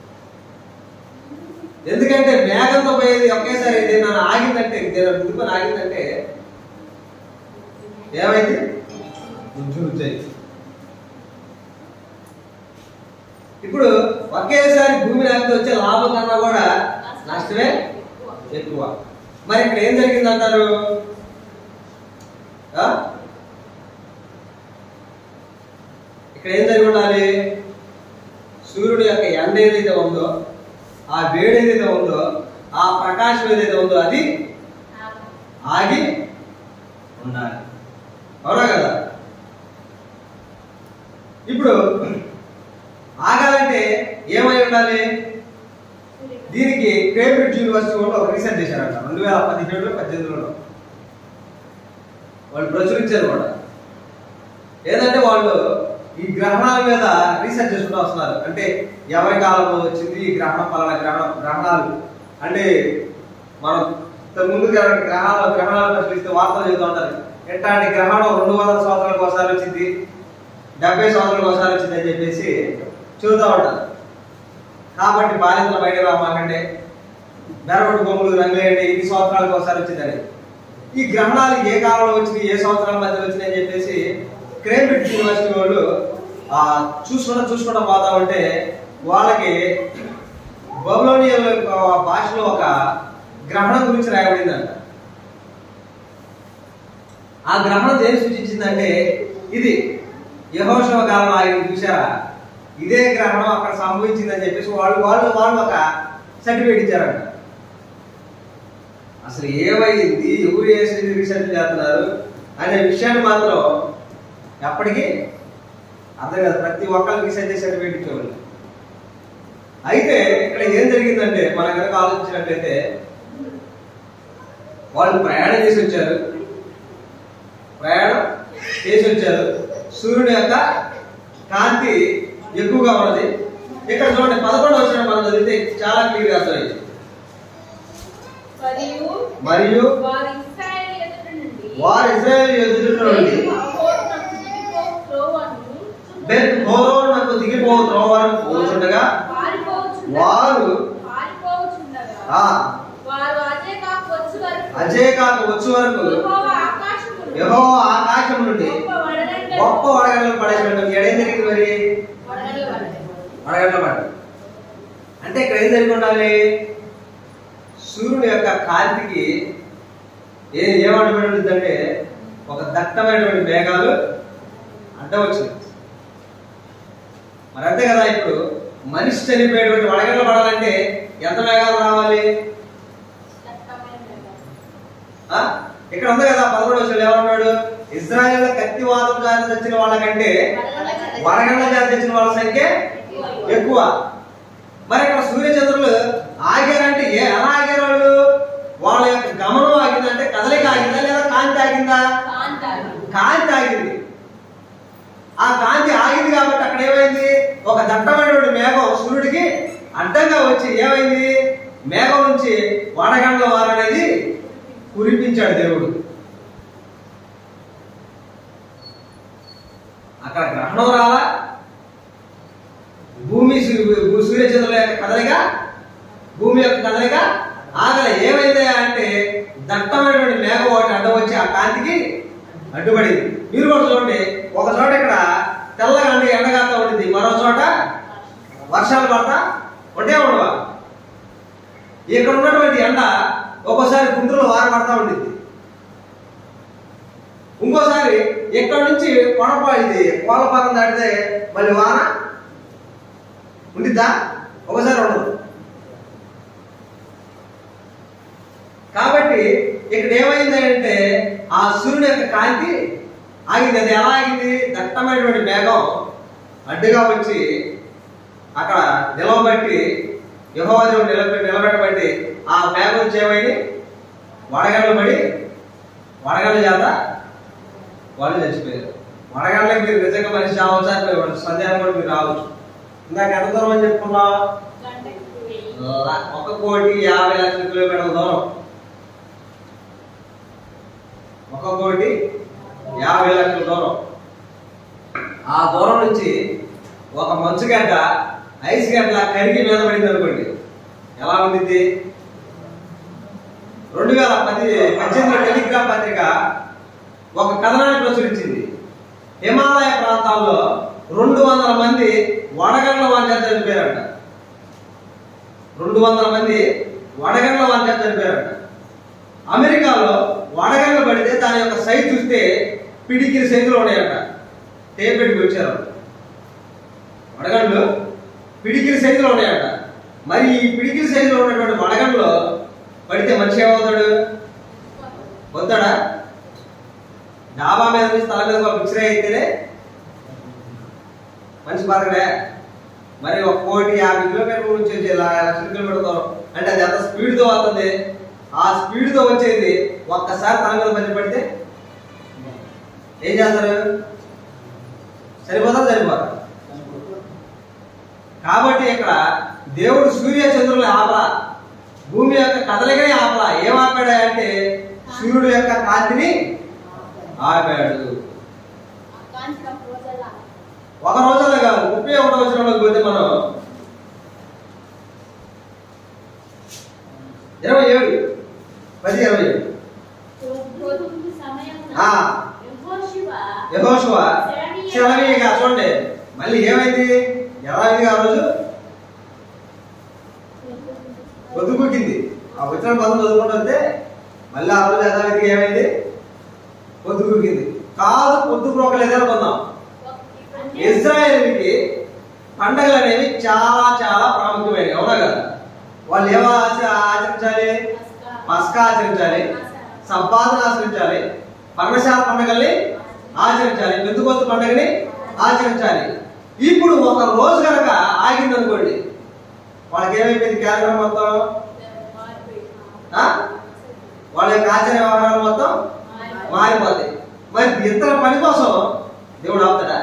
ఎందుకంటే మేఘంతో పోయేది ఒకేసారి ఇది నన్ను ఆగిందంటే నేను ముందుకొని ఆగిందంటే ఏమైంది రుజు రుజాయి ఇప్పుడు ఒకేసారి భూమి నాటితే వచ్చే లాభం కన్నా కూడా నష్టమే ఎక్కువ మరి ఇక్కడ ఏం జరిగింది అంటారు ఆ? ఇక్కడ ఏం జరిగి ఉండాలి సూర్యుడు యొక్క ఎండ ఏదైతే ఉందో ఆ వేడి ఏదైతే ఉందో ఆ ప్రకాశం ఏదైతే ఉందో అది ఆగి ఉండాలి అవునా కదా ఇప్పుడు ఆగాలంటే ఏమై ఉండాలి దీనికి కేంబ్రిడ్జ్ యూనివర్సిటీ వాళ్ళు ఒక రీసెర్చ్ చేశారంట రెండు వేల పదిహేడులో పద్దెనిమిదిలో వాళ్ళు ప్రచురించారు కూడా ఏదంటే వాళ్ళు ఈ గ్రహణాల మీద రీసెర్చ్ చేసుకుంటూ వస్తున్నారు అంటే ఎవరి కాలంలో వచ్చింది ఈ గ్రహణం పలానా గ్రహణం గ్రహణాలు అంటే మనం ఇంతకు ముందు గ్రహ- గ్రహాలు గ్రహణాలు పరిశీలిస్తే వార్తలు చెబుతూ ఉంటారు ఎట్లాంటి గ్రహణం రెండు వందల సంవత్సరాలకు ఒకసారి వచ్చింది డెబ్బై సంవత్సరాలకు ఒకసారి వచ్చింది అని చెప్పేసి చెబుతూ ఉంటారు కాబట్టి బాలింతల బయట రామాకంటే బెరగొట్టు బొమ్మలు రంగులేయండి ఇన్ని సంవత్సరాలకు ఒకసారి వచ్చిందని ఈ గ్రహణాలు ఏ కాలంలో వచ్చినాయి ఏ సంవత్సరాల మధ్య వచ్చినాయి అని చెప్పేసి క్రేంబ్రిడ్జ్ యూనివర్సిటీ వాళ్ళు ఆ, చూసుకుంటా చూసుకుంటా పోతా ఉంటే వాళ్ళకి బబులోనియన్ భాషలో ఒక గ్రహణం గురించి రాయబడిందంట ఆ గ్రహణం దేని సూచించిందంటే ఇది యహోశవ కాలం ఆయన చూసారా ఇదే గ్రహణం అక్కడ సంభవించిందని చెప్పేసి వాళ్ళు వాళ్ళు వాళ్ళు ఒక సర్టిఫికేట్ ఇచ్చారంట అసలు ఏమైంది ఎవరు చేసి రీసెర్చ్ చేస్తున్నారు అనే విషయాన్ని మాత్రం ఎప్పటికీ అర్థం కాదు ప్రతి ఒక్కరికి రీసెర్చ్ సర్టిఫికేట్ ఇచ్చేవాళ్ళు అయితే ఇక్కడ ఏం జరిగిందంటే మనం కనుక ఆలోచించినట్లయితే వాళ్ళు ప్రయాణం చేసి వచ్చారు ప్రయాణం చేసి వచ్చారు సూర్యుని యొక్క కాంతి ఎక్కువగా ఉన్నది ఇక్కడ చూడండి పదకొండు వచ్చిన మనం చదివితే చాలా క్లియర్ అర్థమైంది మరియు మరియు వారు ఇశ్రాయేలు ఎదుట నుండి వారు ఇజ్రాయేల్ ఎదుట నుండి అహోరునకు దిగిపో త్రోవను బెత్ హోరోనకు దిగిపో త్రోవను పోచుండగా పారిపోవచ్చుండగా వారు పారిపోవచ్చుండగా ఆ వారు అజేకాకు వచ్చి వరకు అజయ్ కాకు వచ్చే వరకు యెహోవా ఆకాశమును యహో ఆకాశం నుండి గొప్ప వడగండ్ల గొప్ప వడగండ్లను పడేసినట్టు ఎడేం జరిగింది మరి వడగండ్ల పడ్డాయి. వడగండ్ల పడ్డ అంటే ఇక్కడ ఏం జరిగి ఉండాలి సూర్యుని యొక్క కాంతికి ఏ ఏమడ్డపడి ఉంటుందంటే ఒక దట్టమైనటువంటి మేఘాలు అడ్డం వచ్చింది మరి అంతే కదా ఇప్పుడు మనిషి చనిపోయేటువంటి వడగండ్ల పడాలంటే ఎంత మేఘాలు రావాలి దట్టమైన మేఘాలు. ఆ? ఇక్కడ ఉంది కదా పదకొండు వచ్చాడు ఏమన్నాడు ఇజ్రాయెల్ కత్తివాదం చేత తెచ్చిన వాళ్ళకంటే వడగండ్ల చేత తెచ్చిన వాళ్ళ సంఖ్య ఎక్కువ మరి ఇక్కడ సూర్యచంద్రులు ఆగారంటే ఏ ఎలా ఆగారు వాళ్ళు వాళ్ళ యొక్క గమనం ఆగిందంటే కదలిక ఆగిందా లేదా కాంతి ఆగిందా కాంతాలు. కాంతి ఆగింది ఆ కాంతి ఆగింది కాబట్టి అక్కడ ఏమైంది ఒక దట్టమైనటువంటి మేఘం సూర్యుడికి అడ్డంగా వచ్చి ఏమైంది మేఘం నుంచి వడగండ్ల వారు అనేది కురిపించాడు దేవుడు అక్కడ గ్రహణం రాలా భూమి సూ- భూ- సూర్యచంద్రుల యొక్క కదలిక భూమి యొక్క కదలిక ఆగలే ఏమైంది అంటే దట్టమైనటువంటి మేఘం ఒకటి అడ్డం వచ్చి ఆ కాంతికి అడ్డుపడింది మీరు కూడా చూడండి ఒక చోట ఇక్కడ తెల్లగా అంటే ఎండగాతా ఉండింది మరో చోట వర్షాలు పడతా ఉంటే ఉండవా ఇక్కడ ఉన్నటువంటి ఎండ ఒక్కోసారి గుంటూరులో వార పడతా ఉండింది ఇంకోసారి ఇక్కడ నుంచి కొడప ఇది కోలపాలెం దాటితే మళ్ళీ వాన ఉండిద్దా ఒకసారి ఉండదు కాబట్టి ఇక్కడ ఏమైంది అంటే ఆ సూర్యుని యొక్క కాంతి ఆగింది అది ఎలా ఆగింది దట్టమైనటువంటి మేఘం అడ్డుగా వచ్చి అక్కడ నిలవబట్టి యహోవాదేవుడు నిలబెట్టి నిలబెట్టబట్టి ఆ మేఘం నుంచి ఏమైంది వడగళ్ళు పడి వడగళ్ళ చేత వాళ్ళు చచ్చిపోయారు వడగళ్ళకి మీరు నిజంగా మనిషి చావచ్చా మీరు సందేహం కూడా మీరు రావచ్చు ఇందాక ఎంత దూరం అని చెప్పుకున్నా గంటకి వెయ్యి. ఒక కోటి యాభై లక్షల కిలోమీటర్ల దూరం ఒక కోటి యాభై లక్షల దూరం ఆ దూరం నుంచి ఒక మంచు గడ్డ ఐస్ గడ్డ కరిగి మీద పడింది అనుకోండి ఎలా ఉండిద్ది రెండు వేల పది పద్దెనిమిది టెలిగ్రామ్ పత్రిక ఒక కథనాన్ని ప్రచురించింది హిమాలయ ప్రాంతాల్లో రెండు వందల మంది వడగండ్ల వాంఛ చనిపోయారంట రెండు వందల మంది వడగండ్ల వాంఛ చనిపోయారంట అమెరికాలో వడగండ్లు పడితే దాని యొక్క సైజు చూస్తే పిడికిరి సైజులో ఉన్నాయంట టేప్ పెట్టి వచ్చారు వడగండ్లు పిడికిరి సైజులో ఉన్నాయంట మరి ఈ పిడికిరి సైజులో ఉన్నటువంటి వడగండ్లో పడితే మనిషి ఏమవుతాడు వద్దాడా డాబా మీద నుంచి తల మీద ఒక పిక్చర్ అయితేనే మనిషి బతకడే మరి ఒక కోటి యాభై కిలోమీటర్ల నుంచి వచ్చే లా- లక్షల కిలోమీటర్ దూరం అంటే అది ఎంత స్పీడ్ తో వస్తుంది ఆ స్పీడ్ తో వచ్చేది ఒక్కసారి తల మీద మంచి పడితే ఏం చేస్తారు సరిపోతారు సరిపోతారు కాబట్టి ఇక్కడ దేవుడు సూర్య చంద్రుల్ని ఆపలా భూమి యొక్క కదలికనే ఆపలా ఏం ఆపాడు అంటే సూర్యుడు యొక్క కాంతిని ఆపాడు కాంతి ఒక రోజల్లా. ఒక రోజుల్లో కాదు ముప్పై ఒకటో వచనంలోకి పోతే మనం ఇరవై ఏడు పది ఇరవై ఏడు పొద్దున్న సమయమున ఆ. యెహోషువ యహోషువ సెలవీగా చూడండి మళ్ళీ ఏమైంది యథావిధిగా ఆ రోజు పొద్దుకుకింది ఆ వచ్చిన పదం చదువుకుంటూ వస్తే మళ్ళీ ఆ రోజు యథావిధిగా ఏమైంది పొద్దు గురికింది కాదు పొద్దు ప్రోకలేదు అనుకుందాం ఇజ్రాయేల్కి పండగలు అనేవి చాలా చాలా ప్రాముఖ్యమైనవి అవునా కదా వాళ్ళు ఏమో ఆచ- ఆచరించాలి పస్కా ఆచరించాలి సబ్బాతును ఆచరించాలి పర్ణశాల పండుగల్ని ఆచరించాలి పెద్దుకొత్తు పండుగని ఆచరించాలి ఇప్పుడు ఒక రోజు కనుక ఆగింది అనుకోండి వాళ్ళకి ఏమైపోయింది క్యాలెండర్ మొత్తం ఆ? వాళ్ళ యొక్క ఆచార వ్యవహారాలు మొత్తం మారిపోతాయి మరి ఇతర పని కోసం దేవుడు ఆపుతాడా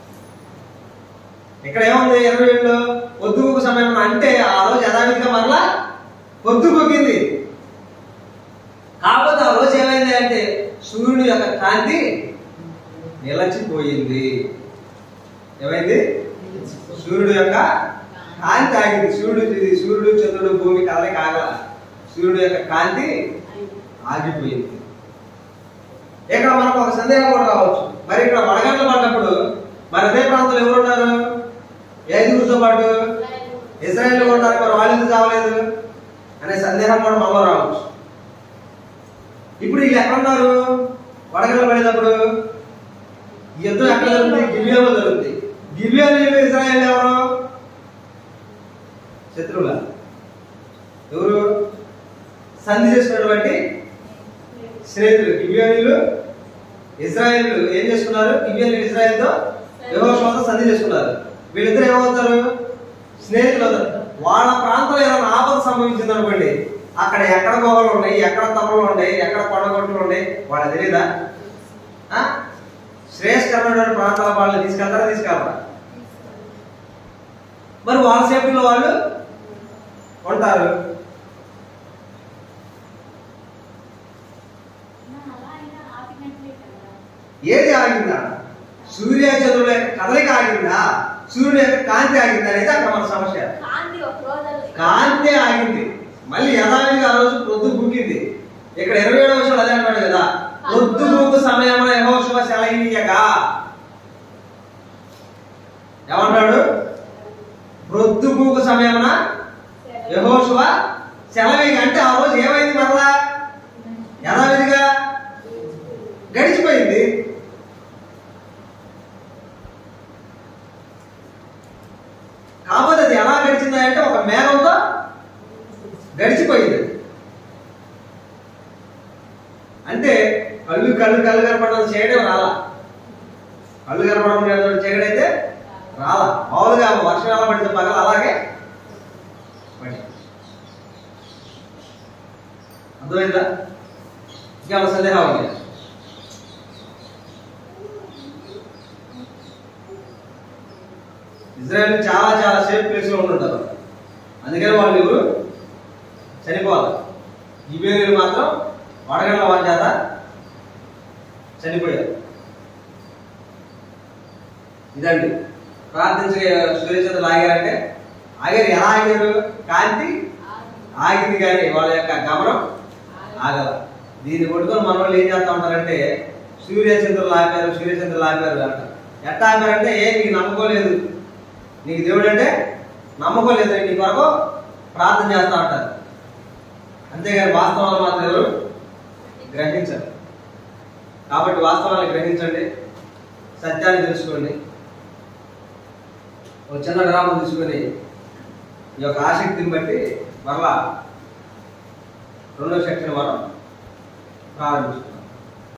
ఇక్కడ ఏముంది ఇరవై ఏళ్ళు పొద్దుగుకు సమయం అంటే ఆ రోజు యథావిధిగా మరలా పొద్దుగుకింది కాకపోతే ఆ రోజు ఏమైంది అంటే సూర్యుని యొక్క కాంతి నిలచిపోయింది ఏమైంది సూర్యుడు యొక్క కాంతి ఆగింది సూర్యుడు ఇది సూర్యుడు చంద్రుడు భూమి కదలిక ఆగల సూర్యుడు యొక్క కాంతి ఆగిపోయింది ఇక్కడ మనకు ఒక సందేహం కూడా రావచ్చు మరి ఇక్కడ వడగంటలు పడ్డప్పుడు మరి అదే ప్రాంతంలో ఎవరు ఉన్నారు ఐదుగురితో పాటు ఇజ్రాయెల్ ఉన్నారు మరి వాళ్ళు ఎందుకు కావలేదు అనే సందేహం కూడా మనలో రావచ్చు ఇప్పుడు వీళ్ళు ఎక్కడ ఉన్నారు వడగంటలు పడేటప్పుడు ఈ యుద్ధం ఎక్కడ జరుగుతుంది గిబియాలో జరుగుతుంది గిబియాలో ఇజ్రాయెల్ ఎవరు శత్రువుల ఎవరు సంధి చేసుకున్నటువంటి స్నేహితులు గిబియోనీలు ఇజ్రాయేల్ ఏం చేసుకున్నారు గిబియోని ఇజ్రాయెల్తో యెహోషువతో సంధి చేసుకున్నారు వీళ్ళిద్దరు ఏమవుతారు స్నేహితులు అవుతారు వాళ్ళ ప్రాంతంలో ఏదైనా ఆపద సంభవించింది అనుకోండి అక్కడ ఎక్కడ గోగలు ఉన్నాయి ఎక్కడ తప్పలు ఉన్నాయి ఎక్కడ కొండగొట్టులు ఉన్నాయి వాళ్ళ తెలియదా ఆ? శ్రేయస్కరమైన ప్రాంతాల వాళ్ళని తీసుకెళ్తారా తీసుకెళ్తారా మరి వాళ్ళ సేఫ్టీలో వాళ్ళు ఉంటారు ఏది ఆగిందా సూర్య చంద్రుల యొక్క కదలిక ఆగిందా సూర్యుని యొక్క కాంతి ఆగిందా అనేది అక్కడ మన సమస్య కాంతి ఆగింది మళ్ళీ యథావిధిగా ఆ రోజు పొద్దు బుక్కింది ఇక్కడ ఇరవై ఏడవ విషయం అదే అంటాడు కదా పొద్దు బుక్కు సమయమున యహోశువ సెలవీయగా ఏమంటాడు ప్రొద్దు బుక్కు సమయమున యహోశువ సెలవీయ అంటే ఆ రోజు ఏమైంది మరలా యథావిధిగా గడిచిపోయింది కాకపోతే అది ఎలా గడిచింది అంటే ఒక మేఘంతో గడిచిపోయింది అంటే కళ్ళు కళ్ళు కళ్ళు కనపడడం చేయడం రాలా కళ్ళు కనపడడం చేయడం అయితే రాలా మామూలుగా వర్షం ఎలా పడితే పగల అలాగే పడింది. అర్థమైందా ఇంకా సందేహం ఉంది ఇజ్రాయెల్ చాలా చాలా సేఫ్ ప్లేస్ లో ఉంటుంటారు అందుకని వాళ్ళు ఎవరు చనిపోవాలి ఇబేరియలు మాత్రం వడగండ్ల వాళ్ళ చేత చనిపోయారు ఇదండి ప్రార్థించే సూర్యచంద్రులు ఆగారంటే ఆగారు ఎలా ఆగారు కాంతి ఆగింది కానీ వాళ్ళ యొక్క గమనం ఆగల దీన్ని పట్టుకొని మన వాళ్ళు ఏం చేస్తా ఉంటారంటే సూర్యచంద్రులు ఆపారు సూర్యచంద్రులు ఆపారు అంటారు ఎట్లా ఆపారంటే ఏ నీకు నమ్మకోలేదు నీకు దేవుడు అంటే నమ్మకోలేదు నీ కొరకు ప్రార్థన చేస్తా ఉంటారు అంతేగాని వాస్తవాలు మాత్రం ఎవరు గ్రహించరు కాబట్టి వాస్తవాన్ని గ్రహించండి సత్యాన్ని తెలుసుకోండి ఒక చిన్న గ్రామం తీసుకొని ఈ యొక్క ఆసక్తిని బట్టి మరలా రెండో సెక్షన్ మనం ప్రారంభిస్తాం